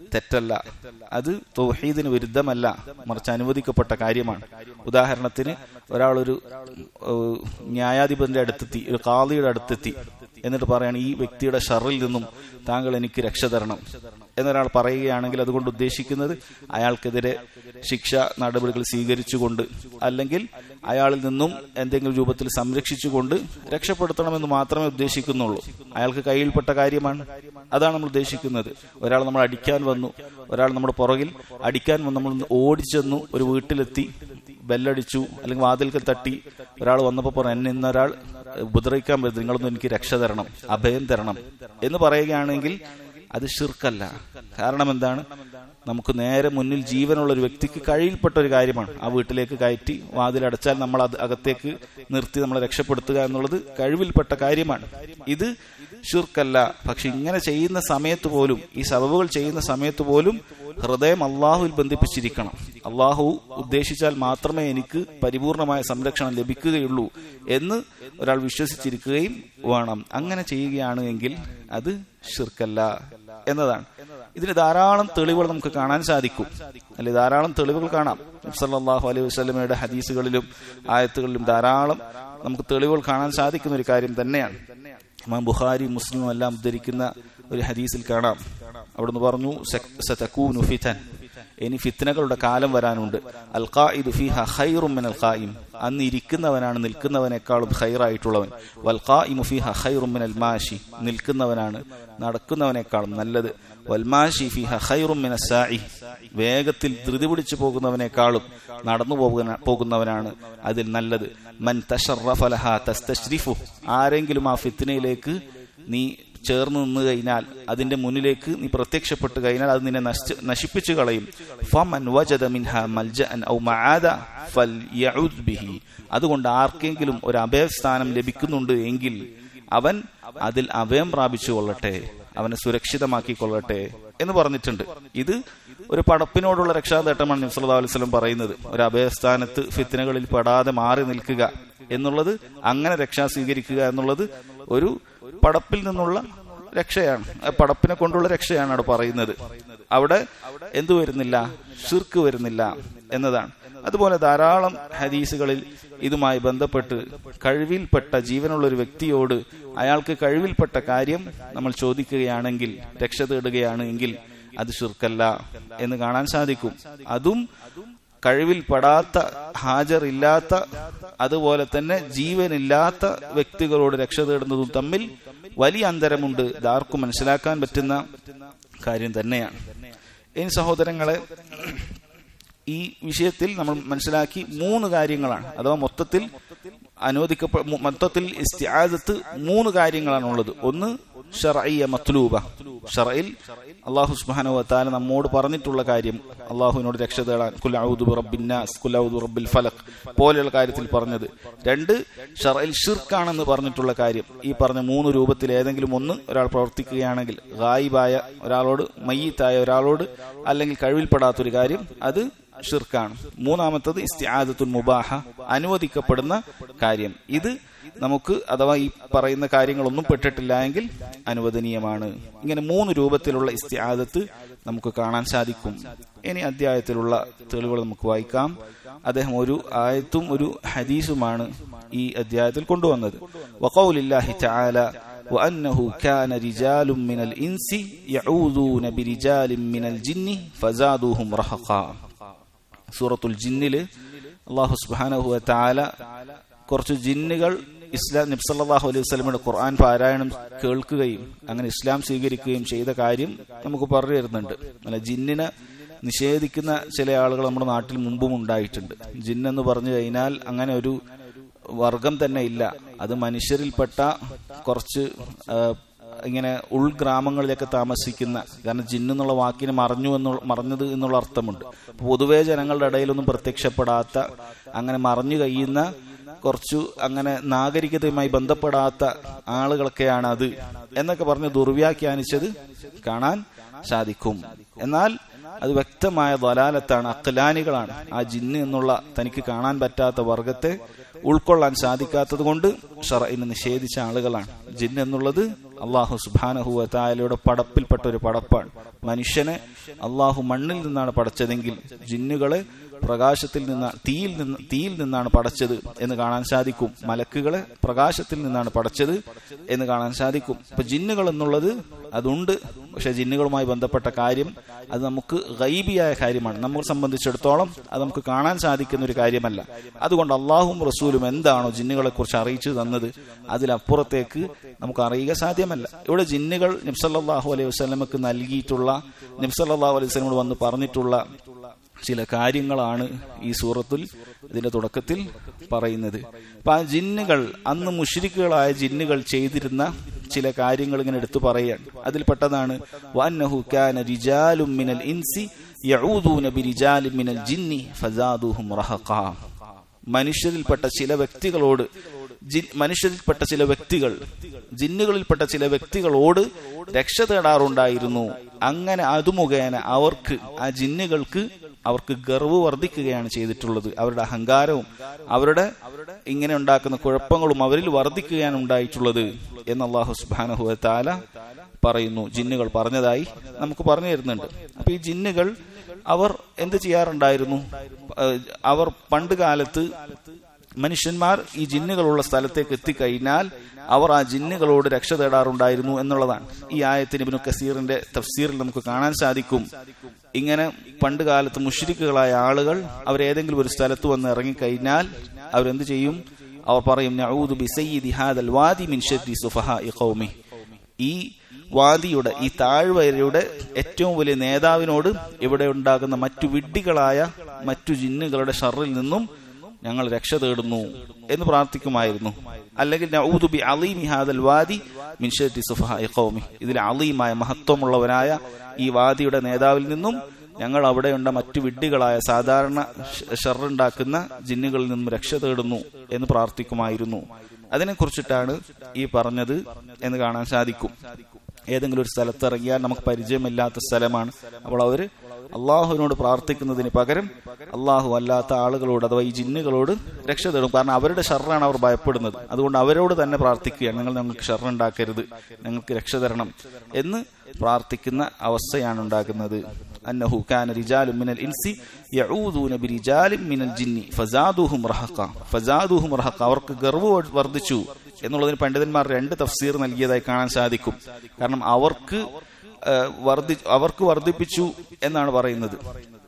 തെറ്റല്ല അത് തൗഹീദിന് വിരുദ്ധമല്ല മറിച്ച് അനുവദിക്കപ്പെട്ട കാര്യമാണ് ഉദാഹരണത്തിന് ഒരാളൊരു ഏഹ്, ന്യായാധിപന്റെ അടുത്തെത്തി ഒരു കാളിയുടെ അടുത്തെത്തി എന്നിട്ട് പറയാണ് ഈ വ്യക്തിയുടെ ഷറിൽ നിന്നും താങ്കൾ എനിക്ക് രക്ഷ തരണം എന്നൊരാൾ പറയുകയാണെങ്കിൽ അതുകൊണ്ട് ഉദ്ദേശിക്കുന്നത് അയാൾക്കെതിരെ ശിക്ഷ നടപടികൾ സ്വീകരിച്ചുകൊണ്ട് അല്ലെങ്കിൽ അയാളിൽ നിന്നും എന്തെങ്കിലും രൂപത്തിൽ സംരക്ഷിച്ചുകൊണ്ട് രക്ഷപ്പെടുത്തണമെന്ന് മാത്രമേ ഉദ്ദേശിക്കുന്നുള്ളൂ അയാൾക്ക് കയ്യിൽപ്പെട്ട കാര്യമാണ് അതാണ് നമ്മൾ ഉദ്ദേശിക്കുന്നത് ഒരാൾ നമ്മൾ അടിക്കാൻ വന്നു ഒരാൾ നമ്മുടെ പുറകിൽ അടിക്കാൻ വന്നു നമ്മൾ ഓടിച്ചെന്നു ഒരു വീട്ടിലെത്തി ബെല്ലടിച്ചു അല്ലെങ്കിൽ വാതിൽക്കൽ തട്ടി ഒരാൾ വന്നപ്പോൾ പറഞ്ഞു എന്നെ ഇന്നൊരാൾ ഉപദ്രവിക്കാൻ പറ്റും നിങ്ങളൊന്നും എനിക്ക് രക്ഷ തരണം അഭയം തരണം എന്ന് പറയുകയാണെങ്കിൽ അത് ഷിർക്കല്ല കാരണം എന്താണ് നമുക്ക് നേരെ മുന്നിൽ ജീവനുള്ള ഒരു വ്യക്തിക്ക് കഴിയിൽപ്പെട്ട ഒരു കാര്യമാണ് ആ വീട്ടിലേക്ക് കയറ്റി വാതിലടച്ചാൽ നമ്മൾ അത് അകത്തേക്ക് നിർത്തി നമ്മളെ രക്ഷപ്പെടുത്തുക എന്നുള്ളത് കഴിവിൽപ്പെട്ട കാര്യമാണ് ഇത് ഷിർക്കല്ല പക്ഷെ ഇങ്ങനെ ചെയ്യുന്ന സമയത്ത് പോലും ഈ സബബുകൾ ചെയ്യുന്ന സമയത്ത് പോലും ഹൃദയം അള്ളാഹുവിൽ ബന്ധിപ്പിച്ചിരിക്കണം അള്ളാഹു ഉദ്ദേശിച്ചാൽ മാത്രമേ എനിക്ക് പരിപൂർണമായ സംരക്ഷണം ലഭിക്കുകയുള്ളൂ എന്ന് ഒരാൾ വിശ്വസിച്ചിരിക്കുകയും വേണം അങ്ങനെ ചെയ്യുകയാണ് എങ്കിൽ അത് ഷിർക്കല്ല എന്നതാണ് ഇതിന് ധാരാളം തെളിവുകൾ നമുക്ക് കാണാൻ സാധിക്കും അല്ലെ ധാരാളം തെളിവുകൾ കാണാം സല്ലല്ലാഹു അലൈഹി വസല്ലമയുടെ ഹദീസുകളിലും ആയത്തുകളിലും ധാരാളം നമുക്ക് തെളിവുകൾ കാണാൻ സാധിക്കുന്ന ഒരു കാര്യം തന്നെയാണ് ഇമാം ബുഖാരി മുസ്ലിമും എല്ലാം ഉദ്ധരിക്കുന്ന ഒരു ഹദീസിൽ കാണാം അവിടുന്ന് പറഞ്ഞു "സ- സതകൂനു ഫിതൻ ഇനി ഫിത്നകളുടെ കാലം വരാനുണ്ട് അൽ ഖായിദു ഫീഹ ഖൈറും മിനൽ ഖായിം അന്ന് ഇരിക്കുന്നവനാണ് നിൽക്കുന്നവനേക്കാളും ഖൈറായിട്ടുള്ളവൻ വൽ ഖായിമു ഫീഹ ഖൈറും മിനൽ മാഷി നിൽക്കുന്നവനാണ് നടക്കുന്നവനേക്കാളും നല്ലത് വൽ മാഷി ഫീഹ ഖൈറും മിനൽ സായി വേഗത്തിൽ ധൃതി പിടിച്ചു പോകുന്നവനേക്കാളും നടന്നു പോകുന്ന പോകുന്നവനാണ് അതിൽ നല്ലത് മൻ തശറഫ ലഹ തസ്തശ്രിഫു ആരെങ്കിലും ആ ഫിത്നയിലേക്ക് നീ ചേർന്ന് നിന്ന് കഴിഞ്ഞാൽ അതിന്റെ മുന്നിലേക്ക് നീ പ്രത്യക്ഷപ്പെട്ട് കഴിഞ്ഞാൽ അത് നിന്നെ നശിച്ച് നശിപ്പിച്ചു കളയും ഫമൻ വജദ മിൻഹ മൽജഅൻ ഔ മആദ ഫൽയഉദ് ബിഹി അതുകൊണ്ട് ആർക്കെങ്കിലും ഒരു അഭയസ്ഥാനം ലഭിക്കുന്നുണ്ട് എങ്കിൽ അവൻ അതിൽ അഭയം പ്രാപിച്ചു കൊള്ളട്ടെ അവനെ സുരക്ഷിതമാക്കി കൊള്ളട്ടെ എന്ന് പറഞ്ഞിട്ടുണ്ട് ഇത് ഒരു പടപ്പിനോടുള്ള രക്ഷാനേട്ടമാണ് നബ്സല്ലാ അലൈവലം പറയുന്നത് ഒരു അഭയസ്ഥാനത്ത് ഫിത്തിനകളിൽ പെടാതെ മാറി നിൽക്കുക എന്നുള്ളത് അങ്ങനെ രക്ഷ സ്വീകരിക്കുക എന്നുള്ളത് ഒരു പടപ്പിൽ നിന്നുള്ള രക്ഷയാണ് ആ പടപ്പിനെ കൊണ്ടുള്ള രക്ഷയാണ് അവിടെ പറയുന്നത് അവിടെ എന്തു വരുന്നില്ല ഷിർക്ക് വരുന്നില്ല എന്നതാണ് അതുപോലെ ധാരാളം ഹദീസുകളിൽ ഇതുമായി ബന്ധപ്പെട്ട് കഴിവിൽപ്പെട്ട ജീവനുള്ള ഒരു വ്യക്തിയോട് അയാൾക്ക് കഴിവിൽപ്പെട്ട കാര്യം നമ്മൾ ചോദിക്കുകയാണെങ്കിൽ രക്ഷ തേടുകയാണ് എങ്കിൽ അത് ഷിർക്കല്ല എന്ന് കാണാൻ സാധിക്കും അതും കഴിവിൽപ്പെടാത്ത ഹാജറില്ലാത്ത അതുപോലെ തന്നെ ജീവനില്ലാത്ത വ്യക്തികളോട് രക്ഷ തേടുന്നതും തമ്മിൽ വലിയ അന്തരമുണ്ട് ഇതാർക്കും മനസ്സിലാക്കാൻ പറ്റുന്ന കാര്യം തന്നെയാണ് ഇനി സഹോദരങ്ങളെ ഈ വിഷയത്തിൽ നമ്മൾ മനസ്സിലാക്കി മൂന്ന് കാര്യങ്ങളാണ് അഥവാ മൊത്തത്തിൽ അനുവദിക്കപ്പെ മു- മൊത്തത്തിൽ ഇസ്തിആദത്ത് മൂന്ന് കാര്യങ്ങളാണ് ഉള്ളത് ഒന്ന് ഷറയ്യ മത്ലൂബ ഷറയിൽ അള്ളാഹു സുബ്ഹാനഹു വതആല നമ്മോട് പറഞ്ഞിട്ടുള്ള കാര്യം അള്ളാഹുവിനോട് രക്ഷ തേടാൻ കുൽ ഔദു ബിറബ്ബിന്നാസ് കുൽ ഔദു റബ്ബിൽ ഫലഖ് പോലെയുള്ള കാര്യത്തിൽ പറഞ്ഞത് രണ്ട് ഷറയിൽ ഷിർക്കാണെന്ന് പറഞ്ഞിട്ടുള്ള കാര്യം ഈ പറഞ്ഞ മൂന്ന് രൂപത്തിൽ ഏതെങ്കിലും ഒന്ന് ഒരാൾ പ്രവർത്തിക്കുകയാണെങ്കിൽ ഗായിബായ ഒരാളോട് മയ്യത്തായ ഒരാളോട് അല്ലെങ്കിൽ കഴിവിൽപ്പെടാത്തൊരു കാര്യം അത് ഷിർക്കാണ് മൂന്നാമത്തത് ഇസ്തിആദത്തുൽ മുബാഹ അനുവദിക്കപ്പെടുന്ന കാര്യം ഇത് നമുക്ക് അഥവാ ഈ പറയുന്ന കാര്യങ്ങളൊന്നും പെട്ടിട്ടില്ല എങ്കിൽ അനുവദനീയമാണ് ഇങ്ങനെ മൂന്ന് രൂപത്തിലുള്ള ഇസ്തിആദത്ത് നമുക്ക് കാണാൻ സാധിക്കും ഇനി അധ്യായത്തിലുള്ള തെളിവുകൾ നമുക്ക് വായിക്കാം അദ്ദേഹം ഒരു ആയത്തും ഒരു ഹദീസുമാണ് ഈ അധ്യായത്തിൽ കൊണ്ടുവന്നത് വഖൗലില്ലാഹി തആല وأنه كان رجال من الإنس يعوذون برجال من الجن فزادوهم رهقا സൂറത്തുൽ ജിന്നില് അള്ളാഹു സുബ്ഹാനഹു വതആല കുറച്ച് ജിന്നുകൾ ഇസ്ലാം നബ്സല്ലാഹു അലൈഹി വസ്ലമയുടെ ഖുർആൻ പാരായണം കേൾക്കുകയും അങ്ങനെ ഇസ്ലാം സ്വീകരിക്കുകയും ചെയ്ത കാര്യം നമുക്ക് പറഞ്ഞു തരുന്നുണ്ട് അല്ല ജിന്നിനെ നിഷേധിക്കുന്ന ചില ആളുകൾ നമ്മുടെ നാട്ടിൽ മുമ്പും ഉണ്ടായിട്ടുണ്ട് ജിന്നെന്ന് പറഞ്ഞു കഴിഞ്ഞാൽ അങ്ങനെ ഒരു വർഗം തന്നെ ഇല്ല അത് മനുഷ്യരിൽപ്പെട്ട കുറച്ച് ആ, ഇങ്ങനെ ഉൾഗ്രാമങ്ങളിലൊക്കെ താമസിക്കുന്ന കാരണം ജിന്ന് എന്നുള്ള വാക്കിന് മറഞ്ഞു എന്നുള്ള മറഞ്ഞത് എന്നുള്ള അർത്ഥമുണ്ട് പൊതുവേ ജനങ്ങളുടെ ഇടയിലൊന്നും പ്രത്യക്ഷപ്പെടാത്ത അങ്ങനെ മറഞ്ഞു കഴിയുന്ന കുറച്ചു അങ്ങനെ നാഗരികതയുമായി ബന്ധപ്പെടാത്ത ആളുകളൊക്കെയാണ് അത് എന്നൊക്കെ പറഞ്ഞ് ദുർവ്യാഖ്യാനിച്ചത് കാണാൻ സാധിക്കും എന്നാൽ അത് വ്യക്തമായ ദലാലത്താണ് അക്കലാനികളാണ് ആ ജിന്ന് എന്നുള്ള തനിക്ക് കാണാൻ പറ്റാത്ത വർഗത്തെ ഉൾക്കൊള്ളാൻ സാധിക്കാത്തത് കൊണ്ട് ഷറയിന് നിഷേധിച്ച ആളുകളാണ് ജിന്ന് എന്നുള്ളത് അള്ളാഹു സുബാനഹുവ തായാലയുടെ പടപ്പിൽപ്പെട്ട ഒരു പടപ്പാണ് മനുഷ്യനെ അള്ളാഹു മണ്ണിൽ നിന്നാണ് പടച്ചതെങ്കിൽ ജിന്നുകളെ പ്രകാശത്തിൽ നിന്ന് തീയിൽ നിന്ന് തീയിൽ നിന്നാണ് പടച്ചത് എന്ന് കാണാൻ സാധിക്കും മലക്കുകളെ പ്രകാശത്തിൽ നിന്നാണ് പടച്ചത് എന്ന് കാണാൻ സാധിക്കും ഇപ്പൊ ജിന്നുകൾ എന്നുള്ളത് അതുണ്ട് പക്ഷെ ജിന്നുകളുമായി ബന്ധപ്പെട്ട കാര്യം അത് നമുക്ക് ഗൈബിയായ കാര്യമാണ് നമ്മെ സംബന്ധിച്ചിടത്തോളം അത് നമുക്ക് കാണാൻ സാധിക്കുന്ന ഒരു കാര്യമല്ല അതുകൊണ്ട് അള്ളാഹും റസൂലും എന്താണോ ജിന്നുകളെ കുറിച്ച് അറിയിച്ചു തന്നത് അതിലപ്പുറത്തേക്ക് നമുക്ക് അറിയുക സാധ്യമല്ല ഇവിടെ ജിന്നുകൾ നിബ്സല്ലാഹു അലൈഹി വസ്ലമക്ക് നൽകിയിട്ടുള്ള നിബ്സല്ലാഹു അലൈഹി വസ്ലമോട് വന്ന് പറഞ്ഞിട്ടുള്ള ചില കാര്യങ്ങളാണ് ഈ സൂറത്തിൽ ഇതിന്റെ തുടക്കത്തിൽ പറയുന്നത് അപ്പൊ ആ ജിന്നുകൾ അന്ന് മുഷിരിക്കുകളായ ജിന്നുകൾ ചെയ്തിരുന്ന ചില കാര്യങ്ങൾ ഇങ്ങനെ എടുത്തു പറയുകയാണ് അതിൽപ്പെട്ടതാണ് വന്നഹു കാന റിജാലും മിനൽ ഇൻസി യഊദൂന ബിരിജാലിൻ മിനൽ ജിന്നി ഫസാദുഹും റഹഖാ മനുഷ്യരിൽപ്പെട്ട ചില വ്യക്തികളോട് മനുഷ്യരിൽപ്പെട്ട ചില വ്യക്തികൾ ജിന്നുകളിൽപ്പെട്ട ചില വ്യക്തികളോട് രക്ഷ തേടാറുണ്ടായിരുന്നു അങ്ങനെ അത് മുഖേന അവർക്ക് ആ ജിന്നുകൾക്ക് അവർക്ക് ഗർവ് വർദ്ധിക്കുകയാണ് ചെയ്തിട്ടുള്ളത് അവരുടെ അഹങ്കാരവും അവരുടെ ഇങ്ങനെ ഉണ്ടാക്കുന്ന കുഴപ്പങ്ങളും അവരിൽ വർദ്ധിക്കുകയാണ് ഉണ്ടായിട്ടുള്ളത് എന്ന് അള്ളാഹു സുബാനഹു താല പറയുന്നു ജിന്നുകൾ പറഞ്ഞതായി നമുക്ക് പറഞ്ഞു തരുന്നുണ്ട് അപ്പൊ ഈ ജിന്നുകൾ അവർ എന്ത് ചെയ്യാറുണ്ടായിരുന്നു അവർ പണ്ട് കാലത്ത് മനുഷ്യന്മാർ ഈ ജിന്നുകളുള്ള സ്ഥലത്തേക്ക് എത്തിക്കഴിഞ്ഞാൽ അവർ ആ ജിന്നുകളോട് രക്ഷ തേടാറുണ്ടായിരുന്നു എന്നുള്ളതാണ് ഈ ആയത്തിന് ഇബിനു കസീറിന്റെ തഫ്സീറിൽ നമുക്ക് കാണാൻ സാധിക്കും ഇങ്ങനെ പണ്ട് കാലത്ത് മുഷരിക്കുകളായ ആളുകൾ അവരേതെങ്കിലും ഒരു സ്ഥലത്ത് വന്ന് ഇറങ്ങിക്കഴിഞ്ഞാൽ അവരെന്ത് ചെയ്യും അവർ പറയും ഈ വാദിയുടെ ഈ താഴ്വരയുടെ ഏറ്റവും വലിയ നേതാവിനോട് ഇവിടെ ഉണ്ടാകുന്ന മറ്റു വിഡ്ഢികളായ മറ്റു ജിന്നുകളുടെ ഷറിൽ നിന്നും ഞങ്ങൾ രക്ഷ തേടുന്നു എന്ന് പ്രാർത്ഥിക്കുമായിരുന്നു അല്ലെങ്കിൽ നഊദുബി അലീമി ഹാദൽ വാദി മിൻഷത്തി സുഫഹായി ഖൗമി ഇതിൽ അലീമായ മഹത്വമുള്ളവനായ ഈ വാദിയുടെ നേതാവിൽ നിന്നും ഞങ്ങൾ അവിടെയുണ്ട മറ്റു വിഡ്ഢികളായ സാധാരണ ഷറുണ്ടാക്കുന്ന ജിന്നുകളിൽ നിന്നും രക്ഷ തേടുന്നു എന്ന് പ്രാർത്ഥിക്കുമായിരുന്നു അതിനെക്കുറിച്ചിട്ടാണ് ഈ പറഞ്ഞത് എന്ന് കാണാൻ സാധിക്കും ഏതെങ്കിലും ഒരു സ്ഥലത്ത് ഇറങ്ങിയാൽ നമുക്ക് പരിചയമില്ലാത്ത സ്ഥലമാണ് അപ്പോൾ അവര് അള്ളാഹുവിനോട് പ്രാർത്ഥിക്കുന്നതിന് പകരം അള്ളാഹു അല്ലാത്ത ആളുകളോട് അഥവാ ഈ ജിന്നുകളോട് രക്ഷ തേടും കാരണം അവരുടെ ഷർറാണ് അവർ ഭയപ്പെടുന്നത് അതുകൊണ്ട് അവരോട് തന്നെ പ്രാർത്ഥിക്കുകയാണ് നിങ്ങൾ ഞങ്ങൾക്ക് ഷർറുണ്ടാക്കരുത് ഞങ്ങൾക്ക് രക്ഷ തരണം എന്ന് പ്രാർത്ഥിക്കുന്ന അവസ്ഥയാണ് ഉണ്ടാക്കുന്നത് അന്നഹു കാന റിജാലു മിനൽ ഇൻസി യഊദൂന ബിരിജാലിൻ മിനൽ ജിന്നി ഫസാദുഹും റഹഖ ഫസാദുഹും റഹഖ അവർക്ക് ഗർവ് വർദ്ധിച്ചു എന്നുള്ളതിന് പണ്ഡിതന്മാർ രണ്ട് തഫ്സീർ നൽകിയതായി കാണാൻ സാധിക്കും കാരണം അവർക്ക് വർദ്ധി അവർക്ക് വർദ്ധിപ്പിച്ചു എന്നാണ് പറയുന്നത്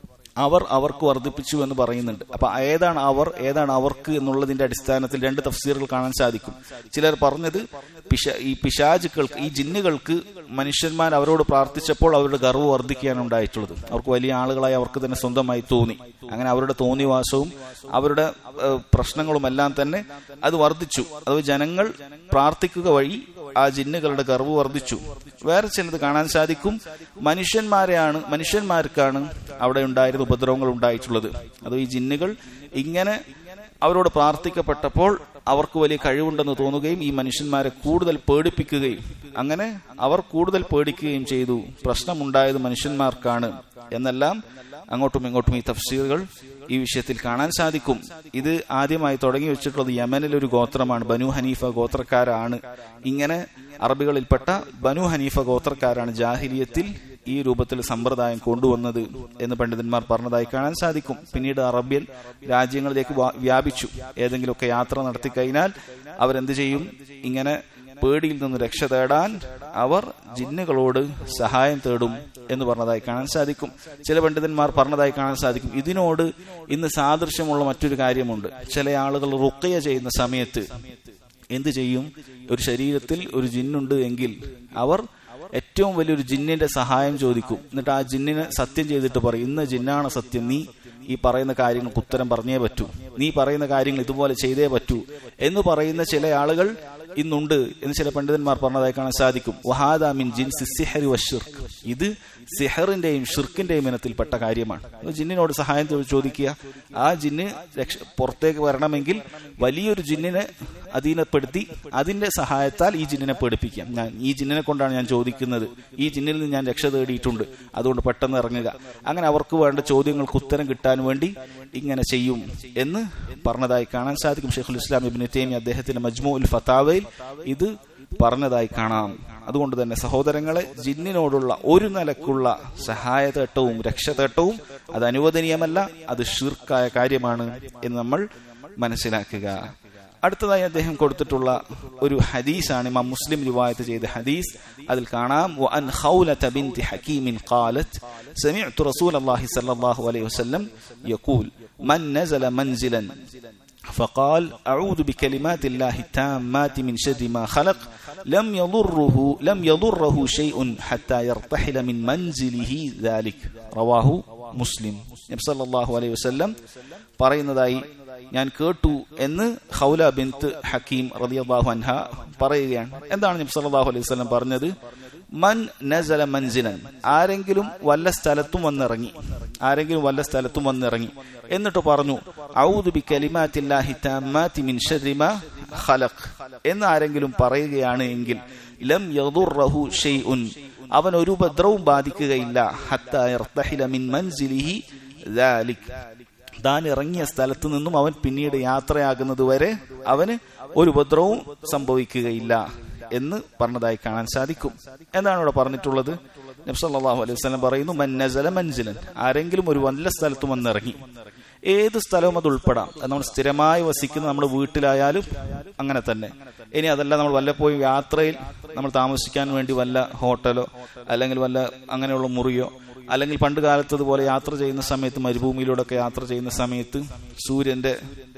അവർ അവർക്ക് വർദ്ധിപ്പിച്ചു എന്ന് പറയുന്നുണ്ട് അപ്പൊ ഏതാണ് അവർ ഏതാണ് അവർക്ക് എന്നുള്ളതിന്റെ അടിസ്ഥാനത്തിൽ രണ്ട് തഫ്സീറുകൾ കാണാൻ സാധിക്കും ചിലർ പറഞ്ഞത് പിശ ഈ പിശാചുക്കൾക്ക് ഈ ജിന്നുകൾക്ക് മനുഷ്യന്മാർ അവരോട് പ്രാർത്ഥിച്ചപ്പോൾ അവരുടെ ഗർവ് വർദ്ധിക്കുകയാണ് ഉണ്ടായിട്ടുള്ളത് അവർക്ക് വലിയ ആളുകളായി അവർക്ക് തന്നെ സ്വന്തമായി തോന്നി അങ്ങനെ അവരുടെ തോന്നിവാസവും അവരുടെ പ്രശ്നങ്ങളും എല്ലാം തന്നെ അത് വർദ്ധിച്ചു അത് ജനങ്ങൾ പ്രാർത്ഥിക്കുക വഴി ആ ജിന്നുകളുടെ ഗർവ് വർദ്ധിച്ചു വേറെ ചിലത് കാണാൻ സാധിക്കും മനുഷ്യന്മാരെയാണ് മനുഷ്യന്മാർക്കാണ് അവിടെ ഉണ്ടായിരുന്ന ഉപദ്രവങ്ങൾ ഉണ്ടായിട്ടുള്ളത് അത് ഈ ജിന്നുകൾ ഇങ്ങനെ അവരോട് പ്രാർത്ഥിക്കപ്പെട്ടപ്പോൾ അവർക്ക് വലിയ കഴിവുണ്ടെന്ന് തോന്നുകയും ഈ മനുഷ്യന്മാരെ കൂടുതൽ പേടിപ്പിക്കുകയും അങ്ങനെ അവർ കൂടുതൽ പേടിക്കുകയും ചെയ്തു പ്രശ്നമുണ്ടായത് മനുഷ്യന്മാർക്കാണ് എന്നെല്ലാം അങ്ങോട്ടും ഇങ്ങോട്ടും ഈ തഫ്സീറുകൾ ഈ വിഷയത്തിൽ കാണാൻ സാധിക്കും ഇത് ആദ്യമായി തുടങ്ങി വെച്ചിട്ടുള്ളത് യമനിൽ ഒരു ഗോത്രമാണ് ബനു ഹനീഫ ഗോത്രക്കാരാണ് ഇങ്ങനെ അറബികളിൽപ്പെട്ട ബനു ഹനീഫ ഗോത്രക്കാരാണ് ജാഹിലിയത്തിൽ ഈ രൂപത്തിൽ സമ്പ്രദായം കൊണ്ടുവന്നത് എന്ന് പണ്ഡിതന്മാർ പറഞ്ഞതായി കാണാൻ സാധിക്കും പിന്നീട് അറബ്യൻ രാജ്യങ്ങളിലേക്ക് വ്യാപിച്ചു ഏതെങ്കിലുമൊക്കെ യാത്ര നടത്തി കഴിഞ്ഞാൽ അവരെന്ത് ചെയ്യും ഇങ്ങനെ പേടിയിൽ നിന്ന് രക്ഷ തേടാൻ അവർ ജിന്നുകളോട് സഹായം തേടും എന്ന് പറഞ്ഞതായി കാണാൻ സാധിക്കും ചില പണ്ഡിതന്മാർ പറഞ്ഞതായി കാണാൻ സാധിക്കും ഇതിനോട് ഇന്ന് സാദൃശ്യമുള്ള മറ്റൊരു കാര്യമുണ്ട് ചില ആളുകൾ റുക്കയ ചെയ്യുന്ന സമയത്ത് എന്ത് ചെയ്യും ഒരു ശരീരത്തിൽ ഒരു ജിന്നുണ്ട് എങ്കിൽ അവർ ഏറ്റവും വലിയൊരു ജിന്നിന്റെ സഹായം ചോദിക്കും എന്നിട്ട് ആ ജിന്നിനെ സത്യം ചെയ്തിട്ട് പറയും ഇന്ന ജിന്നാണ് സത്യം നീ ഈ പറയുന്ന കാര്യങ്ങൾക്ക് ഉത്തരം പറഞ്ഞേ പറ്റൂ നീ പറയുന്ന കാര്യങ്ങൾ ഇതുപോലെ ചെയ്തേ പറ്റൂ എന്ന് പറയുന്ന ചില ആളുകൾ ഇന്നുണ്ട് എന്ന് ചില പണ്ഡിതന്മാർ പറഞ്ഞതായി കാണാൻ സാധിക്കും വഹാദ മിൻ ജിൻസി സിഹരി വഷിർക്ക് ഇത് സിഹറിന്റെയും ഷിർക്കിന്റെയും ഇനത്തിൽപ്പെട്ട കാര്യമാണ് ജിന്നിനോട് സഹായം ചോദിക്കുക ആ ജിന്ന് രക്ഷ പുറത്തേക്ക് വരണമെങ്കിൽ വലിയൊരു ജിന്നിനെ അധീനപ്പെടുത്തി അതിന്റെ സഹായത്താൽ ഈ ജിന്നിനെ പേടിപ്പിക്കാം ഞാൻ ഈ ജിന്നിനെ കൊണ്ടാണ് ഞാൻ ചോദിക്കുന്നത് ഈ ജിന്നിൽ നിന്ന് ഞാൻ രക്ഷ തേടിയിട്ടുണ്ട് അതുകൊണ്ട് പെട്ടെന്ന് ഇറങ്ങുക അങ്ങനെ അവർക്ക് വേണ്ട ചോദ്യങ്ങൾക്ക് ഉത്തരം കിട്ടാൻ വേണ്ടി ഇങ്ങനെ ചെയ്യും എന്ന് പറഞ്ഞതായി കാണാൻ സാധിക്കും ഷെയ്ഖുൽ ഇസ്ലാം ഇബിൻ തേമി അദ്ദേഹത്തിന്റെ മജ്മു ഉൽ ഫത്താവയിൽ ഇത് പറഞ്ഞതായി കാണാം അതുകൊണ്ട് തന്നെ സഹോദരങ്ങളെ ജിന്നിനോടുള്ള ഒരു നിലക്കുള്ള സഹായതേട്ടവും രക്ഷതേട്ടവും അത് അനുവദനീയമല്ല അത് ഷീർക്കായ കാര്യമാണ് എന്ന് നമ്മൾ മനസ്സിലാക്കുക അടുത്തതായി അദ്ദേഹം കൊടുത്തിട്ടുള്ള ഒരു ഹദീസാണ് ഇമാം മുസ്ലിം റിവായത്ത് ചെയ്ത ഹദീസ് അതിൽ കാണാം وأن خولة بنت حكيم قالت سمعت رسول الله صلى الله عليه وسلم يقول من نزل منزلا فقال أعوذ بكلمات الله التامات من شر ما خلق لم يضره لم يضره شيء حتى يرتحل من منزله ذلك رواه മുസ്ലിം നബി സല്ലല്ലാഹു അലൈഹി വസല്ലം പറയുന്നതായി ഞാൻ കേട്ടു എന്ന് ഹൗല ബിൻത്ത് ഹക്കീം റളിയല്ലാഹു അൻഹ പറയുകയാണ് എന്താണ് നബി സല്ലല്ലാഹു അലൈഹി വസല്ലം പറഞ്ഞത് മൻ നസല മൻസിലൻ ആരെങ്കിലും വല്ല സ്ഥലത്തും വന്നിറങ്ങി ആരെങ്കിലും വല്ല സ്ഥലത്തും വന്നിറങ്ങി എന്നിട്ട് പറഞ്ഞു ഔദു ബി കലിമാത്തില്ലാഹി തമ്മാതി മിൻ ശർരി മാ ഖലഖ് എന്ന് ആരെങ്കിലും പറയുകയാണ് എങ്കിൽ ലം യദുർറഹു ഷൈഉൻ അവൻ ഒരു ഉപദ്രവവും ബാധിക്കുകയില്ല ഹത്ത യർതഹില മിൻ മൻസിലിഹി ذلك താൻ ഇറങ്ങിയ സ്ഥലത്ത് നിന്നും അവൻ പിന്നീട് യാത്രയാകുന്നത് വരെ അവന് ഒരു ഉപദ്രവവും സംഭവിക്കുകയില്ല എന്ന് പറഞ്ഞതായി കാണാൻ സാധിക്കും എന്താണ് ഇവിടെ പറഞ്ഞിട്ടുള്ളത് നബ്സല്ലാഹു അലൈഹി വസല്ലം പറയുന്നു മന്നസല മൻസിലൻ ആരെങ്കിലും ഒരു വല്ല സ്ഥലത്തും വന്നിറങ്ങി ഏത് സ്ഥലവും അത് ഉൾപ്പെടാം അത് നമ്മൾ സ്ഥിരമായി വസിക്കുന്ന നമ്മുടെ വീട്ടിലായാലും അങ്ങനെ തന്നെ ഇനി അതല്ല നമ്മൾ വല്ലപ്പോഴും യാത്രയിൽ നമ്മൾ താമസിക്കാൻ വേണ്ടി വല്ല ഹോട്ടലോ അല്ലെങ്കിൽ വല്ല അങ്ങനെയുള്ള മുറിയോ അല്ലെങ്കിൽ പണ്ട് കാലത്തതുപോലെ യാത്ര ചെയ്യുന്ന സമയത്ത് മരുഭൂമിയിലൂടെയൊക്കെ യാത്ര ചെയ്യുന്ന സമയത്ത് സൂര്യന്റെ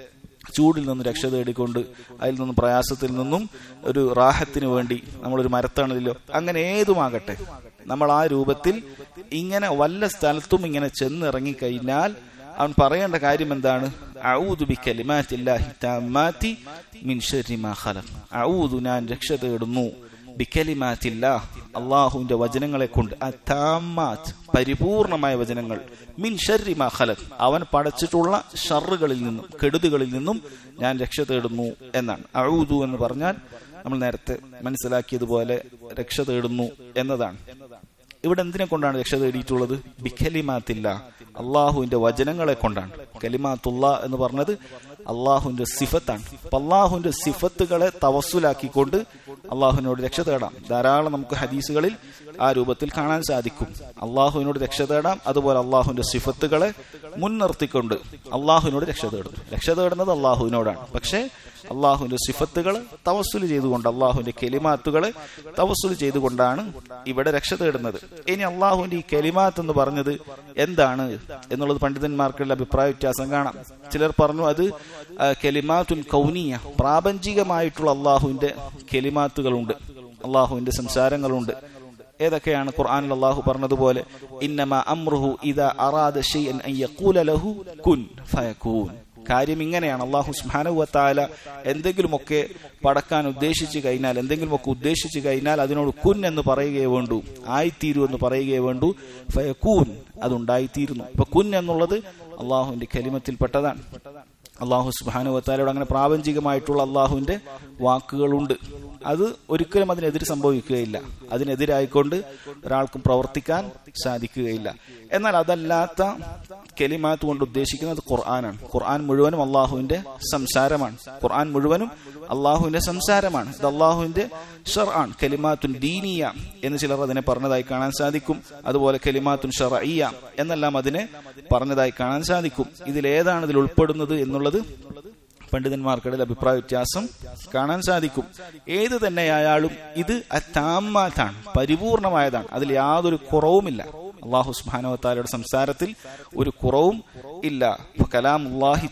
ചൂടിൽ നിന്ന് രക്ഷ തേടിക്കൊണ്ട് അതിൽ നിന്നും പ്രയാസത്തിൽ നിന്നും ഒരു റാഹത്തിന് വേണ്ടി നമ്മളൊരു മരത്തണലിലോ അങ്ങനെ ഏതുമാകട്ടെ നമ്മൾ ആ രൂപത്തിൽ ഇങ്ങനെ വല്ല സ്ഥലത്തും ഇങ്ങനെ ചെന്നിറങ്ങി കഴിഞ്ഞാൽ അവൻ പറയേണ്ട കാര്യം എന്താണ് ഔദു ബി കലിമാറ്റില്ലാഹി തമ്മാതി മിൻ ശർരി മാ ഖലഖ് ഔദു ഞാൻ രക്ഷ തേടുന്നു ബിക്കലിമാറ്റില്ല അള്ളാഹുവിന്റെ വചനങ്ങളെ കൊണ്ട് അതാമാത്ത് പരിപൂർണമായ വചനങ്ങൾ മിൻ ഷർരി മാ ഖലഖ് അവൻ പടച്ചിട്ടുള്ള ഷറുകളിൽ നിന്നും കെടുതികളിൽ നിന്നും ഞാൻ രക്ഷ തേടുന്നു എന്നാണ് അഴൂതു എന്ന് പറഞ്ഞാൽ നമ്മൾ നേരത്തെ മനസ്സിലാക്കിയതുപോലെ രക്ഷ തേടുന്നു എന്നതാണ് ഇവിടെ എന്തിനെ കൊണ്ടാണ് രക്ഷ തേടിയിട്ടുള്ളത് ബിഖലിമാത്തില്ല അള്ളാഹുവിന്റെ വചനങ്ങളെ കൊണ്ടാണ് കലിമാത്തുള്ള എന്ന് പറഞ്ഞത് അള്ളാഹുവിന്റെ സിഫത്താണ് അപ്പൊ അള്ളാഹുവിന്റെ സിഫത്തുകളെ തവസുലാക്കിക്കൊണ്ട് അള്ളാഹുവിനോട് രക്ഷ തേടാം ധാരാളം നമുക്ക് ഹദീസുകളിൽ ആ രൂപത്തിൽ കാണാൻ സാധിക്കും അള്ളാഹുവിനോട് രക്ഷ തേടാം അതുപോലെ അള്ളാഹുവിന്റെ സിഫത്തുകളെ മുൻനിർത്തിക്കൊണ്ട് അള്ളാഹുവിനോട് രക്ഷ തേടുന്നു രക്ഷ തേടുന്നത് അള്ളാഹുവിനോടാണ് പക്ഷേ അള്ളാഹുവിന്റെ സിഫത്തുകൾ തവസുൽ ചെയ്തുകൊണ്ട് അള്ളാഹുവിന്റെ കെലിമാത്തുകളെ തവസുൽ ചെയ്തുകൊണ്ടാണ് ഇവിടെ രക്ഷ തേടുന്നത് ഇനി അള്ളാഹുവിന്റെ ഈ കെലിമാത്ത് എന്ന് പറഞ്ഞത് എന്താണ് എന്നുള്ളത് പണ്ഡിതന്മാർക്കുള്ള അഭിപ്രായ വ്യത്യാസം കാണാം ചിലർ പറഞ്ഞു അത് കെലിമാത്തുൻ കൗനിയ പ്രാപഞ്ചികമായിട്ടുള്ള അള്ളാഹുവിന്റെ കെലിമാത്തുകളുണ്ട് അള്ളാഹുവിന്റെ സംസാരങ്ങളുണ്ട് ഏതൊക്കെയാണ് ഖുർആനിൽ അള്ളാഹു പറഞ്ഞതുപോലെ ഇന്നമ അമ്രുഹു ഇദാ അറാദ ഷൈഅൻ അൻ യഖൂല ലഹു കുൻ ഫയകൂൻ കാര്യം ഇങ്ങനെയാണ് അള്ളാഹു സുബ്ഹാനഹുവത്താല എന്തെങ്കിലുമൊക്കെ പടക്കാൻ ഉദ്ദേശിച്ചു കഴിഞ്ഞാൽ എന്തെങ്കിലുമൊക്കെ ഉദ്ദേശിച്ചു കഴിഞ്ഞാൽ അതിനോട് കുൻ എന്ന് പറയുകയേ വേണ്ടൂ ആയിത്തീരൂ എന്ന് പറയുകയേ വേണ്ടൂ ഫയക്കൂൻ അതുണ്ടായിത്തീരുന്നു ഇപ്പൊ കുൻ എന്നുള്ളത് അള്ളാഹുവിന്റെ കലിമത്തിൽപ്പെട്ടതാണ് അള്ളാഹു സുബാനുവത്താലയോട് അങ്ങനെ പ്രാപഞ്ചികമായിട്ടുള്ള അള്ളാഹുവിന്റെ വാക്കുകളുണ്ട് അത് ഒരിക്കലും അതിനെതിരെ സംഭവിക്കുകയില്ല അതിനെതിരായിക്കൊണ്ട് ഒരാൾക്കും പ്രവർത്തിക്കാൻ സാധിക്കുകയില്ല എന്നാൽ അതല്ലാത്ത കെലിമാത്ത് കൊണ്ട് ഉദ്ദേശിക്കുന്നത് ഖുർആനാണ് ഖുർആൻ മുഴുവനും അള്ളാഹുവിന്റെ സംസാരമാണ് ഖുർആൻ മുഴുവനും അള്ളാഹുവിന്റെ സംസാരമാണ് ഇത് അള്ളാഹുവിന്റെ ഷർ ആണ് കെലിമാത്തുൻ ദീനിയ എന്ന് ചിലർ അതിനെ പറഞ്ഞതായി കാണാൻ സാധിക്കും അതുപോലെ കെലിമാത്തുൻ ഷറയ്യ എന്നെല്ലാം അതിനെ പറഞ്ഞതായി കാണാൻ സാധിക്കും ഇതിലേതാണ് ഇതിൽ ഉൾപ്പെടുന്നത് എന്നുള്ളത് പണ്ഡിതന്മാർക്കിടയിൽ അഭിപ്രായ വ്യത്യാസം കാണാൻ സാധിക്കും ഏത് തന്നെയായാലും ഇത് അത്താമാത്താണ് പരിപൂർണമായതാണ് അതിൽ യാതൊരു കുറവുമില്ല അള്ളാഹു സുബാനവത്താലയുടെ സംസാരത്തിൽ ഒരു കുറവും ഇല്ല കലാം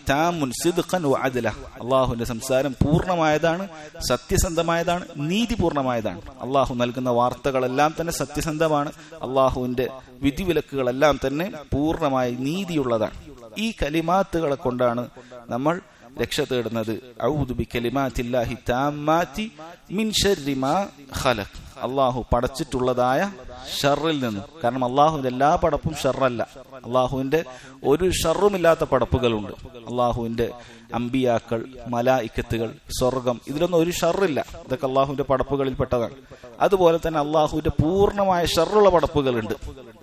അള്ളാഹുവിന്റെ സംസാരം പൂർണ്ണമായതാണ് സത്യസന്ധമായതാണ് നീതിപൂർണമായതാണ് അള്ളാഹു നൽകുന്ന വാർത്തകളെല്ലാം തന്നെ സത്യസന്ധമാണ് അള്ളാഹുവിന്റെ വിധിവിലക്കുകളെല്ലാം തന്നെ പൂർണ്ണമായി നീതിയുള്ളതാണ് ഈ കലിമാത്തുകളെ കൊണ്ടാണ് നമ്മൾ രക്ഷ തേടുന്നത് അള്ളാഹു പടച്ചിട്ടുള്ളതായ ഷറിൽ നിന്നും കാരണം അള്ളാഹുവിന്റെ എല്ലാ പടപ്പും ഷറല്ല അള്ളാഹുവിന്റെ ഒരു ഷറുമില്ലാത്ത പടപ്പുകളുണ്ട് അള്ളാഹുവിന്റെ അമ്പിയാക്കൾ മലായിക്കത്തുകൾ സ്വർഗം ഇതിലൊന്നും ഒരു ഷറില്ല ഇതൊക്കെ അള്ളാഹുവിന്റെ പടപ്പുകളിൽ പെട്ടതാണ് അതുപോലെ തന്നെ അള്ളാഹുവിന്റെ പൂർണ്ണമായ ഷറുള്ള പടപ്പുകളുണ്ട്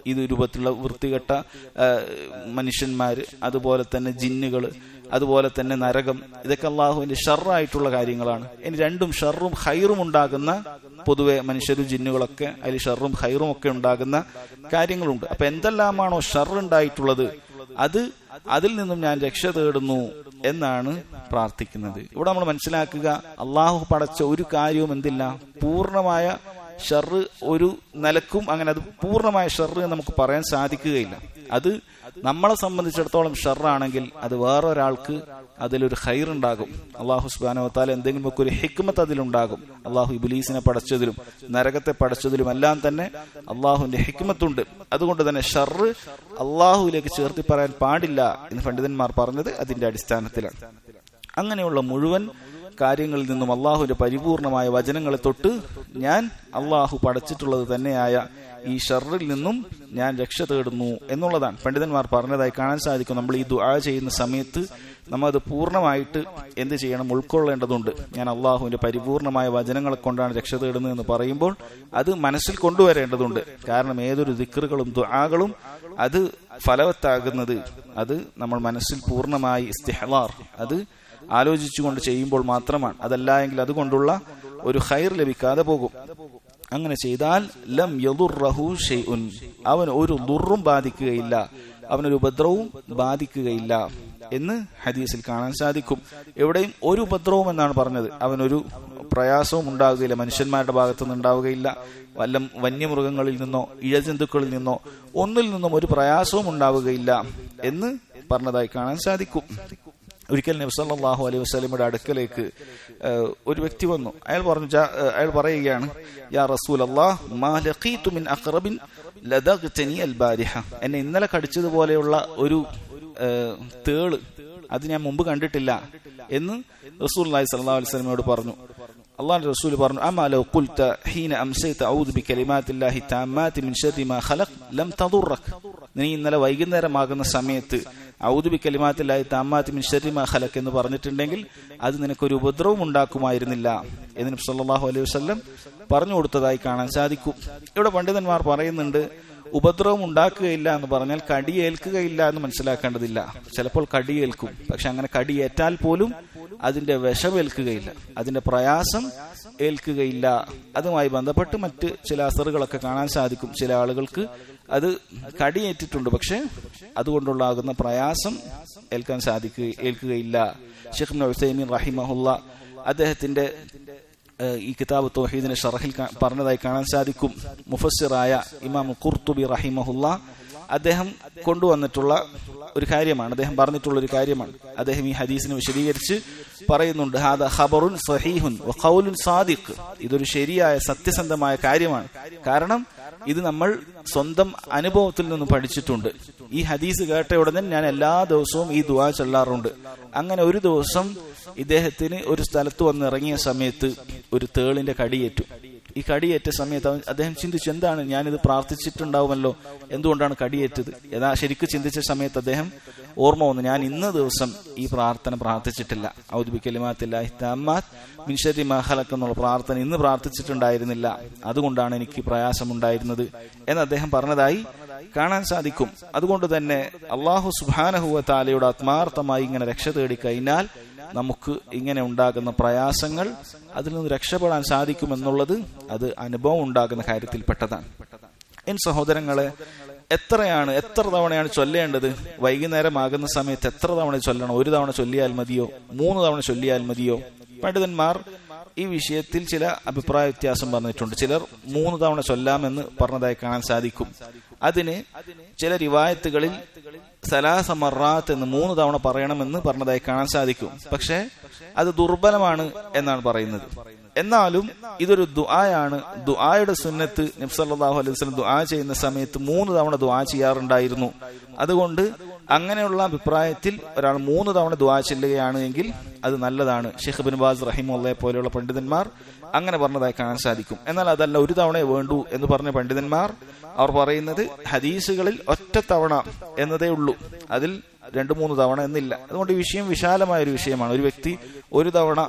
ഇത് രൂപത്തിലുള്ള വൃത്തികെട്ട ആ, മനുഷ്യന്മാര് അതുപോലെ തന്നെ ജിന്നുകൾ അതുപോലെ തന്നെ നരകം ഇതൊക്കെ അള്ളാഹുവിന്റെ ഷർറായിട്ടുള്ള കാര്യങ്ങളാണ് ഇനി രണ്ടും ഷർറും ഹൈറും ഉണ്ടാകുന്ന പൊതുവെ മനുഷ്യരും ജിന്നുകളൊക്കെ അതിൽ ഷർറും ഹൈറും ഒക്കെ ഉണ്ടാകുന്ന കാര്യങ്ങളുണ്ട് അപ്പൊ എന്തെല്ലാമാണോ ഷർ ഉണ്ടായിട്ടുള്ളത് അത് അതിൽ നിന്നും ഞാൻ രക്ഷ തേടുന്നു എന്നാണ് പ്രാർത്ഥിക്കുന്നത് ഇവിടെ നമ്മൾ മനസ്സിലാക്കുക അള്ളാഹു പടച്ച ഒരു കാര്യവും എന്തില്ല പൂർണ്ണമായ ഷർറ് ഒരു നിലക്കും അങ്ങനെ അത് പൂർണ്ണമായ ഷർറ് എന്ന് നമുക്ക് പറയാൻ സാധിക്കുകയില്ല അത് നമ്മളെ സംബന്ധിച്ചിടത്തോളം ഷർറാണെങ്കിൽ അത് വേറൊരാൾക്ക് അതിലൊരു ഹൈർ ഉണ്ടാകും അള്ളാഹു സുബാനോത്താൽ എന്തെങ്കിലുമൊക്കെ ഒരു ഹിക്മത്ത് അതിലുണ്ടാകും അള്ളാഹു ഇബിലീസിനെ പടച്ചതിലും നരകത്തെ പടച്ചതിലും എല്ലാം തന്നെ അള്ളാഹുവിന്റെ ഹിക്മത്തുണ്ട് അതുകൊണ്ട് തന്നെ ഷർറ് അള്ളാഹുവിലേക്ക് ചേർത്തി പറയാൻ പാടില്ല എന്ന് പണ്ഡിതന്മാർ പറഞ്ഞത് അതിന്റെ അടിസ്ഥാനത്തിലാണ് അങ്ങനെയുള്ള മുഴുവൻ കാര്യങ്ങളിൽ നിന്നും അള്ളാഹുവിന്റെ പരിപൂർണമായ വചനങ്ങളെ തൊട്ട് ഞാൻ അള്ളാഹു പടച്ചിട്ടുള്ളത് തന്നെയായ ഈ ഷറിൽ നിന്നും ഞാൻ രക്ഷ തേടുന്നു എന്നുള്ളതാണ് പണ്ഡിതന്മാർ പറഞ്ഞതായി കാണാൻ സാധിക്കും നമ്മൾ ഈ ദുആ ചെയ്യുന്ന സമയത്ത് നമ്മൾ അത് പൂർണ്ണമായിട്ട് എന്ത് ചെയ്യണം ഉൾക്കൊള്ളേണ്ടതുണ്ട് ഞാൻ അള്ളാഹുവിന്റെ പരിപൂർണമായ വചനങ്ങളെ കൊണ്ടാണ് രക്ഷ തേടുന്നത് എന്ന് പറയുമ്പോൾ അത് മനസ്സിൽ കൊണ്ടുവരേണ്ടതുണ്ട് കാരണം ഏതൊരു ദിക്കറുകളും ദുആകളും അത് ഫലവത്താകുന്നത് അത് നമ്മൾ മനസ്സിൽ പൂർണ്ണമായി ഇസ്തിഹലാർ അത് ആലോചിച്ചുകൊണ്ട് ചെയ്യുമ്പോൾ മാത്രമാണ് അതല്ല എങ്കിൽ അതുകൊണ്ടുള്ള ഒരു ഹൈർ ലഭിക്കാതെ പോകും അങ്ങനെ ചെയ്താൽ ലം യദുർറഹു ഷൈഉൻ അവൻ ഒരു ദുർറും ബാധിക്കുകയില്ല അവനൊരു ഉപദ്രവവും ബാധിക്കുകയില്ല എന്ന് ഹദീസിൽ കാണാൻ സാധിക്കും എവിടെയും ഒരു ഉപദ്രവം എന്നാണ് പറഞ്ഞത് അവനൊരു പ്രയാസവും ഉണ്ടാവുകയില്ല മനുഷ്യന്മാരുടെ ഭാഗത്തു നിന്ന് ഉണ്ടാവുകയില്ല വല്ല വന്യമൃഗങ്ങളിൽ നിന്നോ ഇഴജന്തുക്കളിൽ നിന്നോ ഒന്നിൽ നിന്നും ഒരു പ്രയാസവും ഉണ്ടാവുകയില്ല എന്ന് പറഞ്ഞതായി കാണാൻ സാധിക്കും ഒരിക്കൽ നബി സല്ലല്ലാഹു അലൈഹി വസല്ലമയുടെ അടുക്കലേക്ക് ഏഹ്, ഒരു വ്യക്തി വന്നു അയാൾ പറഞ്ഞു ജാ- ഏഹ്, അയാൾ പറയുകയാണ് യാ റസൂലല്ലാഹ് മാ ലഖീതു മിൻ അഖറബിൻ ലദഗ്തനി അൽ ബാരിഹ എന്നെ ഇന്നലെ കടിച്ചതുപോലെയുള്ള ഒരു ഏഹ്, തേള് അത് ഞാൻ മുമ്പ് കണ്ടിട്ടില്ല എന്ന് റസൂലുള്ളാഹി സ്വല്ലല്ലാഹു അലൈഹി വസല്ലമയോട് പറഞ്ഞു അള്ളാഹു റസൂൽ പറഞ്ഞു അമാ ലൗ ഖുൽത ഹീന അംസൈത ഔദു ബികലിമാത്തില്ലാഹി താമ്മാതി മിൻ ശർരി മാ ഖലഖ് ലം തദുറക് നീ ഇന്നലെ വൈകുന്നേരമാകുന്ന സമയത്ത് ഔദു ബികലിമാത്തില്ലാഹി താമ്മാതി മിൻ ശർരി മാ ഖലഖ് എന്ന് പറഞ്ഞിട്ടുണ്ടെങ്കിൽ അത് നിനക്കൊരു ഉപദ്രവം ഉണ്ടാക്കുമായിരുന്നില്ല എന്ന് നബി സല്ലല്ലാഹു അലൈഹി വസല്ലം പറഞ്ഞു കൊടുത്തതായി കാണാൻ സാധിക്കും ഇവിടെ പണ്ഡിതന്മാർ പറയുന്നുണ്ട് ഉപദ്രവം ഉണ്ടാക്കുകയില്ല എന്ന് പറഞ്ഞാൽ കടിയേൽക്കുകയില്ല എന്ന് മനസ്സിലാക്കേണ്ടതില്ല ചിലപ്പോൾ കടിയേൽക്കും പക്ഷെ അങ്ങനെ കടിയേറ്റാൽ പോലും അതിന്റെ വിഷമേൽക്കുകയില്ല അതിന്റെ പ്രയാസം ഏൽക്കുകയില്ല അതുമായി ബന്ധപ്പെട്ട് മറ്റ് ചില അസറുകളൊക്കെ കാണാൻ സാധിക്കും ചില ആളുകൾക്ക് അത് കടിയേറ്റിട്ടുണ്ട് പക്ഷെ അതുകൊണ്ടുണ്ടാകുന്ന പ്രയാസം ഏൽക്കാൻ സാധിക്കുക ഏൽക്കുകയില്ല ഷെഖ് ഹുസൈമീൻ റഹിമഹുല്ല അദ്ദേഹത്തിന്റെ ഏഹ് ഈ കിതാബ് തൗഹീദിന്റെ ഷറഹിൽ കാ- പറഞ്ഞതായി കാണാൻ സാധിക്കും മുഫസ്സിറായ ഇമാം ഖുർത്തുബി റഹിമഹുല്ല അദ്ദേഹം കൊണ്ടുവന്നിട്ടുള്ള ഒരു കാര്യമാണ് അദ്ദേഹം പറഞ്ഞിട്ടുള്ള ഒരു കാര്യമാണ് അദ്ദേഹം ഈ ഹദീസിനെ വിശദീകരിച്ച് പറയുന്നുണ്ട് ഹാദ ഖബറുൻ സഹീഹുൻ വ ഖൗലുൻ സാദിഖ് ഇതൊരു ശരിയായ സത്യസന്ധമായ കാര്യമാണ് കാരണം ഇത് നമ്മൾ സ്വന്തം അനുഭവത്തിൽ നിന്ന് പഠിച്ചിട്ടുണ്ട് ഈ ഹദീസ് കേട്ട ഉടനെ ഞാൻ എല്ലാ ദിവസവും ഈ ദുആ ചൊല്ലാറുണ്ട് അങ്ങനെ ഒരു ദിവസം ഇദ്ദേഹത്തിന് ഒരു സ്ഥലത്ത് വന്ന് ഇറങ്ങിയ സമയത്ത് ഒരു തേളിന്റെ കടിയേറ്റു ഈ കടിയേറ്റ സമയത്ത് അവൻ അദ്ദേഹം ചിന്തിച്ചു എന്താണ് ഞാനിത് പ്രാർത്ഥിച്ചിട്ടുണ്ടാവുമല്ലോ എന്തുകൊണ്ടാണ് കടിയേറ്റത് യഥാ ശരിക്കും ചിന്തിച്ച സമയത്ത് അദ്ദേഹം ഓർമ്മ വന്നു ഞാൻ ഇന്ന് ദിവസം ഈ പ്രാർത്ഥന പ്രാർത്ഥിച്ചിട്ടില്ല ഔദ്യോഗികലിമാത്തില്ലാഹി തമ്മാത് മിൻഷരി മഹലക്ക് എന്നുള്ള പ്രാർത്ഥന ഇന്ന് പ്രാർത്ഥിച്ചിട്ടുണ്ടായിരുന്നില്ല അതുകൊണ്ടാണ് എനിക്ക് പ്രയാസമുണ്ടായിരുന്നത് എന്ന് അദ്ദേഹം പറഞ്ഞതായി കാണാൻ സാധിക്കും അതുകൊണ്ട് തന്നെ അള്ളാഹു സുബാനഹുവ താലയുടെ ആത്മാർത്ഥമായി ഇങ്ങനെ രക്ഷ തേടി കഴിഞ്ഞാൽ നമുക്ക് ഇങ്ങനെ ഉണ്ടാകുന്ന പ്രയാസങ്ങൾ അതിൽ നിന്ന് രക്ഷപ്പെടാൻ സാധിക്കുമെന്നുള്ളത് അത് അനുഭവം ഉണ്ടാകുന്ന കാര്യത്തിൽപ്പെട്ടതാണ് എൻ സഹോദരങ്ങളെ എത്രയാണ് എത്ര തവണയാണ് ചൊല്ലേണ്ടത് വൈകുന്നേരമാകുന്ന സമയത്ത് എത്ര തവണ ചൊല്ലണം ഒരു തവണ ചൊല്ലിയാൽ മതിയോ മൂന്ന് തവണ ചൊല്ലിയാൽ മതിയോ പണ്ഡിതന്മാർ ഈ വിഷയത്തിൽ ചില അഭിപ്രായ വ്യത്യാസം പറഞ്ഞിട്ടുണ്ട് ചിലർ മൂന്ന് തവണ ചൊല്ലാമെന്ന് പറഞ്ഞതായി കാണാൻ സാധിക്കും അതിന് ചില റിവായത്തുകളിൽ സലാസ മറാത്ത് എന്ന് മൂന്ന് തവണ പറയണമെന്ന് പറഞ്ഞതായി കാണാൻ സാധിക്കും പക്ഷേ അത് ദുർബലമാണ് എന്നാണ് പറയുന്നത് എന്നാലും ഇതൊരു ദുആയാണ് ദുആയുടെ സുന്നത്ത് നബ്സല്ലാഹു അലൈഹി വസല്ലം ദുആ ചെയ്യുന്ന സമയത്ത് മൂന്ന് തവണ ദുആ ചെയ്യാറുണ്ടായിരുന്നു അതുകൊണ്ട് അങ്ങനെയുള്ള അഭിപ്രായത്തിൽ ഒരാൾ മൂന്ന് തവണ ദുആ ചെല്ലുകയാണ് എങ്കിൽ അത് നല്ലതാണ് ഷെയ്ഖ് ബിൻ ബാസ് റഹിമുള്ളയെ പോലെയുള്ള പണ്ഡിതന്മാർ അങ്ങനെ പറഞ്ഞതായി കാണാൻ സാധിക്കും എന്നാൽ അതല്ല ഒരു തവണയെ വേണ്ടൂ എന്ന് പറഞ്ഞ പണ്ഡിതന്മാർ അവർ പറയുന്നത് ഹദീസുകളിൽ ഒറ്റ തവണ എന്നതേ ഉള്ളൂ അതിൽ രണ്ടു മൂന്ന് തവണ എന്നില്ല അതുകൊണ്ട് ഈ വിഷയം വിശാലമായ ഒരു വിഷയമാണ് ഒരു വ്യക്തി ഒരു തവണ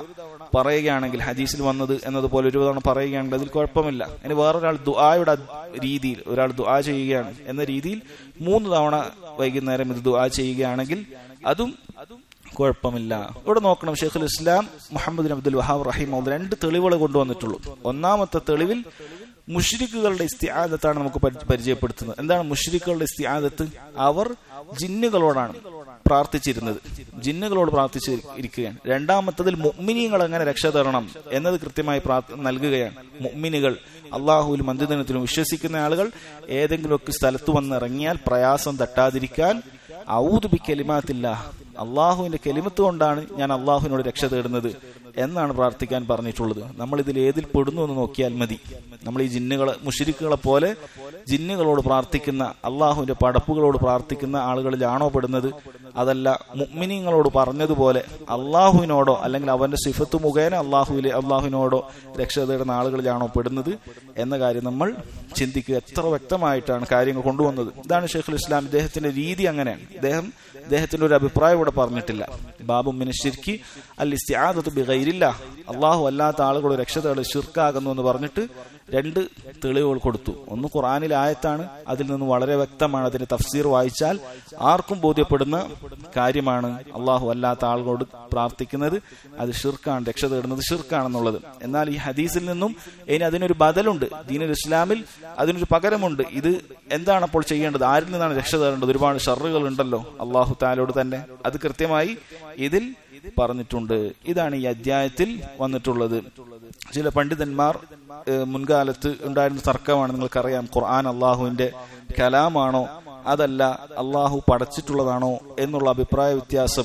പറയുകയാണെങ്കിൽ ഹദീസിൽ വന്നത് എന്നതുപോലെ ഒരു തവണ പറയുകയാണെങ്കിൽ അതിൽ കുഴപ്പമില്ല ഇനി വേറൊരാൾ ദുആയുടെ രീതിയിൽ ഒരാൾ ദുആ ചെയ്യുകയാണ് എന്ന രീതിയിൽ മൂന്ന് തവണ വൈകുന്നേരം ഇത് ദുആ ചെയ്യുകയാണെങ്കിൽ അതും കുഴപ്പമില്ല ഇവിടെ നോക്കണം ഷെയ്ഖുൽ ഇസ്ലാം മുഹമ്മദ് അബ്ദുൽ വഹാബ് റഹീം രണ്ട് തെളിവുകൾ കൊണ്ടുവന്നിട്ടുള്ളൂ ഒന്നാമത്തെ തെളിവിൽ മുഷ്രിക്കുകളുടെ ഇസ്തിയാദത്താണ് നമുക്ക് പരിചയപ്പെടുത്തുന്നത് എന്താണ് മുഷ്രിക്കുകളുടെ ഇസ്തിയാദത്ത് അവർ ജിന്നുകളോടാണ് പ്രാർത്ഥിച്ചിരുന്നത് ജിന്നുകളോട് പ്രാർത്ഥിച്ച് ഇരിക്കുകയാണ് രണ്ടാമത്തതിൽ മുഅ്മിനീങ്ങൾ എങ്ങനെ രക്ഷ തരണം എന്നത് കൃത്യമായി നൽകുകയാണ് മുഅ്മിനുകൾ അള്ളാഹുവിലും അന്ത്യദിനത്തിലും വിശ്വസിക്കുന്ന ആളുകൾ ഏതെങ്കിലുമൊക്കെ സ്ഥലത്ത് വന്നിറങ്ങിയാൽ പ്രയാസം തട്ടാതിരിക്കാൻ ഔദുബി കെലിമാത്തില്ല അള്ളാഹുവിന്റെ കെലിമത്ത് കൊണ്ടാണ് ഞാൻ അള്ളാഹുവിനോട് രക്ഷ തേടുന്നത് എന്നാണ് പ്രാർത്ഥിക്കാൻ പറഞ്ഞിട്ടുള്ളത് നമ്മൾ ഇതിൽ ഏതിൽ പെടുന്നു എന്ന് നോക്കിയാൽ മതി നമ്മൾ ഈ ജിന്നുകളെ മുഷിരിക്കുകളെ പോലെ ജിന്നുകളോട് പ്രാർത്ഥിക്കുന്ന അള്ളാഹുവിന്റെ പടപ്പുകളോട് പ്രാർത്ഥിക്കുന്ന ആളുകളിലാണോ പെടുന്നത് അതല്ല മുഗ്മിനിങ്ങളോട് പറഞ്ഞതുപോലെ അള്ളാഹുവിനോടോ അല്ലെങ്കിൽ അവന്റെ സിഫത്ത് മുഖേന അള്ളാഹുവിലെ അള്ളാഹുവിനോടോ രക്ഷ തേടുന്ന ആളുകളിലാണോ പെടുന്നത് എന്ന കാര്യം നമ്മൾ ചിന്തിക്കുക എത്ര വ്യക്തമായിട്ടാണ് കാര്യങ്ങൾ കൊണ്ടുവന്നത് ഇതാണ് ഷെയ്ഖുൽ ഇസ്ലാം ഇദ്ദേഹത്തിന്റെ രീതി അങ്ങനെയാണ് ഇദ്ദേഹം ഇദ്ദേഹത്തിന്റെ ഒരു അഭിപ്രായം ഇവിടെ പറഞ്ഞിട്ടില്ല ബാബു മിനിഷിർക്ക് അൽ ഇസ്തിയാദത്ത് ബിഗൈരില്ല അള്ളാഹു അല്ലാത്ത ആളുകൾ രക്ഷതകൾ ഷിർക്കാകുന്നു എന്ന് പറഞ്ഞിട്ട് രണ്ട് തെളിവുകൾ കൊടുത്തു ഒന്ന് ഖുറാനിലെ ആയത്താണ് അതിൽ നിന്ന് വളരെ വ്യക്തമാണ് അതിന്റെ തഫ്സീർ വായിച്ചാൽ ആർക്കും ബോധ്യപ്പെടുന്ന കാര്യമാണ് അള്ളാഹു അല്ലാത്ത ആളുകളോട് പ്രാർത്ഥിക്കുന്നത് അത് ഷിർക്കാണ് രക്ഷ തേടുന്നത് ഷിർക്കാണെന്നുള്ളത് എന്നാൽ ഈ ഹദീസിൽ നിന്നും ഇനി അതിനൊരു ബദലുണ്ട് ദീനുൽ ഇസ്ലാമിൽ അതിനൊരു പകരമുണ്ട് ഇത് എന്താണ് അപ്പോൾ ചെയ്യേണ്ടത് ആരിൽ നിന്നാണ് രക്ഷ തേടേണ്ടത് ഒരുപാട് ഷറുകൾ ഉണ്ടല്ലോ അള്ളാഹു താലോട് തന്നെ അത് കൃത്യമായി ഇതിൽ പറഞ്ഞിട്ടുണ്ട് ഇതാണ് ഈ അധ്യായത്തിൽ വന്നിട്ടുള്ളത് ചില പണ്ഡിതന്മാർ മുൻകാലത്ത് ഉണ്ടായിരുന്ന തർക്കമാണ് നിങ്ങൾക്കറിയാം ഖുർആൻ അള്ളാഹുവിന്റെ കലാമാണോ അതല്ല അള്ളാഹു പടച്ചിട്ടുള്ളതാണോ എന്നുള്ള അഭിപ്രായ വ്യത്യാസം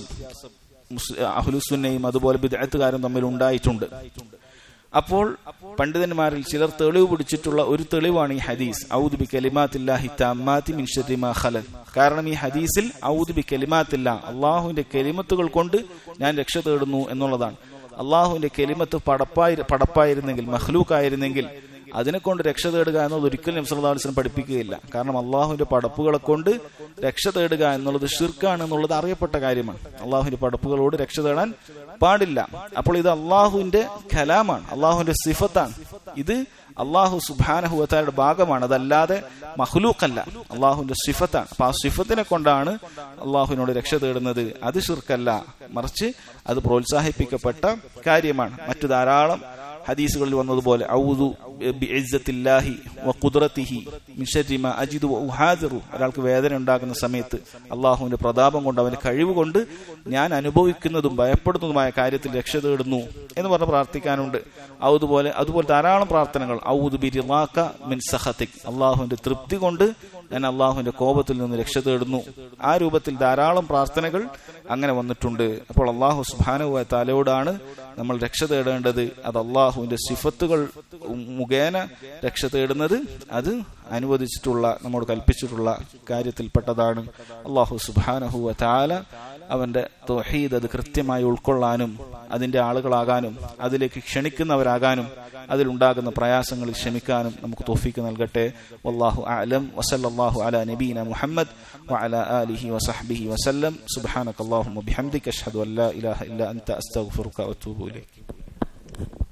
അഹ്ലുസുന്നയും അതുപോലെ വിദഗ്ധക്കാരും തമ്മിൽ ഉണ്ടായിട്ടുണ്ട് അപ്പോൾ പണ്ഡിതന്മാരിൽ ചിലർ തെളിവ് പിടിച്ചിട്ടുള്ള ഒരു തെളിവാണ് ഈ ഹദീസ് ഔദ് ബി കലിമാത്തില്ലാഹി തമ്മാതി മിൻ ശർരി മാ ഖലൽ കാരണം ഈ ഹദീസിൽ ഔദ് ബി കലിമാത്തില്ല അള്ളാഹുവിന്റെ കെലിമത്തുകൾ കൊണ്ട് ഞാൻ രക്ഷ തേടുന്നു എന്നുള്ളതാണ് അള്ളാഹുവിന്റെ കെലിമത്ത് പടപ്പായി പടപ്പായിരുന്നെങ്കിൽ മഹ്ലൂക്കായിരുന്നെങ്കിൽ അതിനെ കൊണ്ട് രക്ഷ തേടുക എന്നുള്ളത് ഒരിക്കലും നബ്സല്ലാസ്ലം പഠിപ്പിക്കുകയില്ല കാരണം അള്ളാഹുവിന്റെ പടപ്പുകളെ കൊണ്ട് രക്ഷ തേടുക എന്നുള്ളത് ഷിർക്കാണ് എന്നുള്ളത് അറിയപ്പെട്ട കാര്യമാണ് അള്ളാഹുവിന്റെ പടപ്പുകളോട് രക്ഷ തേടാൻ പാടില്ല അപ്പോൾ ഇത് അള്ളാഹുവിന്റെ കലാമാണ് അള്ളാഹുവിന്റെ സിഫത്താണ് ഇത് അള്ളാഹു സുബാനഹുവത്താരുടെ ഭാഗമാണ് അതല്ലാതെ മഹ്ലൂക്കല്ല അള്ളാഹുവിന്റെ സിഫത്താണ് അപ്പൊ ആ സിഫത്തിനെ കൊണ്ടാണ് അള്ളാഹുവിനോട് രക്ഷ തേടുന്നത് അത് ഷിർക്കല്ല മറിച്ച് അത് പ്രോത്സാഹിപ്പിക്കപ്പെട്ട കാര്യമാണ് മറ്റു ധാരാളം ഹദീസുകളിൽ വന്നതുപോലെ ഔദു ബിഇസ്സത്തില്ലാഹി വഖുദ്റതിഹി മിൻ ശർരി മാ അജിദു വഉഹാദിറു ഒരാൾക്ക് വേദന ഉണ്ടാകുന്ന സമയത്ത് അള്ളാഹുവിന്റെ പ്രതാപം കൊണ്ട് അവന്റെ കഴിവ് കൊണ്ട് ഞാൻ അനുഭവിക്കുന്നതും ഭയപ്പെടുന്നതുമായ കാര്യത്തിൽ രക്ഷ തേടുന്നു എന്ന് പറഞ്ഞ് പ്രാർത്ഥിക്കാനുണ്ട് അതുപോലെ അതുപോലെ ധാരാളം പ്രാർത്ഥനകൾ ഔദു ബിരിളാക മിൻ സഹതിക് അള്ളാഹുവിന്റെ തൃപ്തി കൊണ്ട് ഞാൻ അള്ളാഹുവിന്റെ കോപത്തിൽ നിന്ന് രക്ഷ തേടുന്നു ആ രൂപത്തിൽ ധാരാളം പ്രാർത്ഥനകൾ അങ്ങനെ വന്നിട്ടുണ്ട് അപ്പോൾ അള്ളാഹു സുബാനുവ താലയോടാണ് നമ്മൾ രക്ഷ തേടേണ്ടത് അത് അള്ളാഹുവിന്റെ സിഫത്തുകൾ മുഖേന രക്ഷ തേടുന്നത് അത് അനുവദിച്ചിട്ടുള്ള നമ്മോട് കൽപ്പിച്ചിട്ടുള്ള കാര്യത്തിൽപ്പെട്ടതാണ് അള്ളാഹു സുബാനഹുവ താല അവന്റെ തൊഹീദ് അത് കൃത്യമായി ഉൾക്കൊള്ളാനും അതിന്റെ ആളുകളാകാനും അതിലേക്ക് ക്ഷണിക്കുന്നവരാകാനും അതിലുണ്ടാകുന്ന പ്രയാസങ്ങളിൽ ക്ഷമിക്കാനും നമുക്ക് തോഫീക്ക് നൽകട്ടെ വല്ലാഹു അലം വസല്ലാഹു അല നബീന മുഹമ്മദ് وعلى آله وصحبه وسلم سبحانك اللهم وبحمدك أشهد أن لا إله إلا أنت أستغفرك وأتوب إليك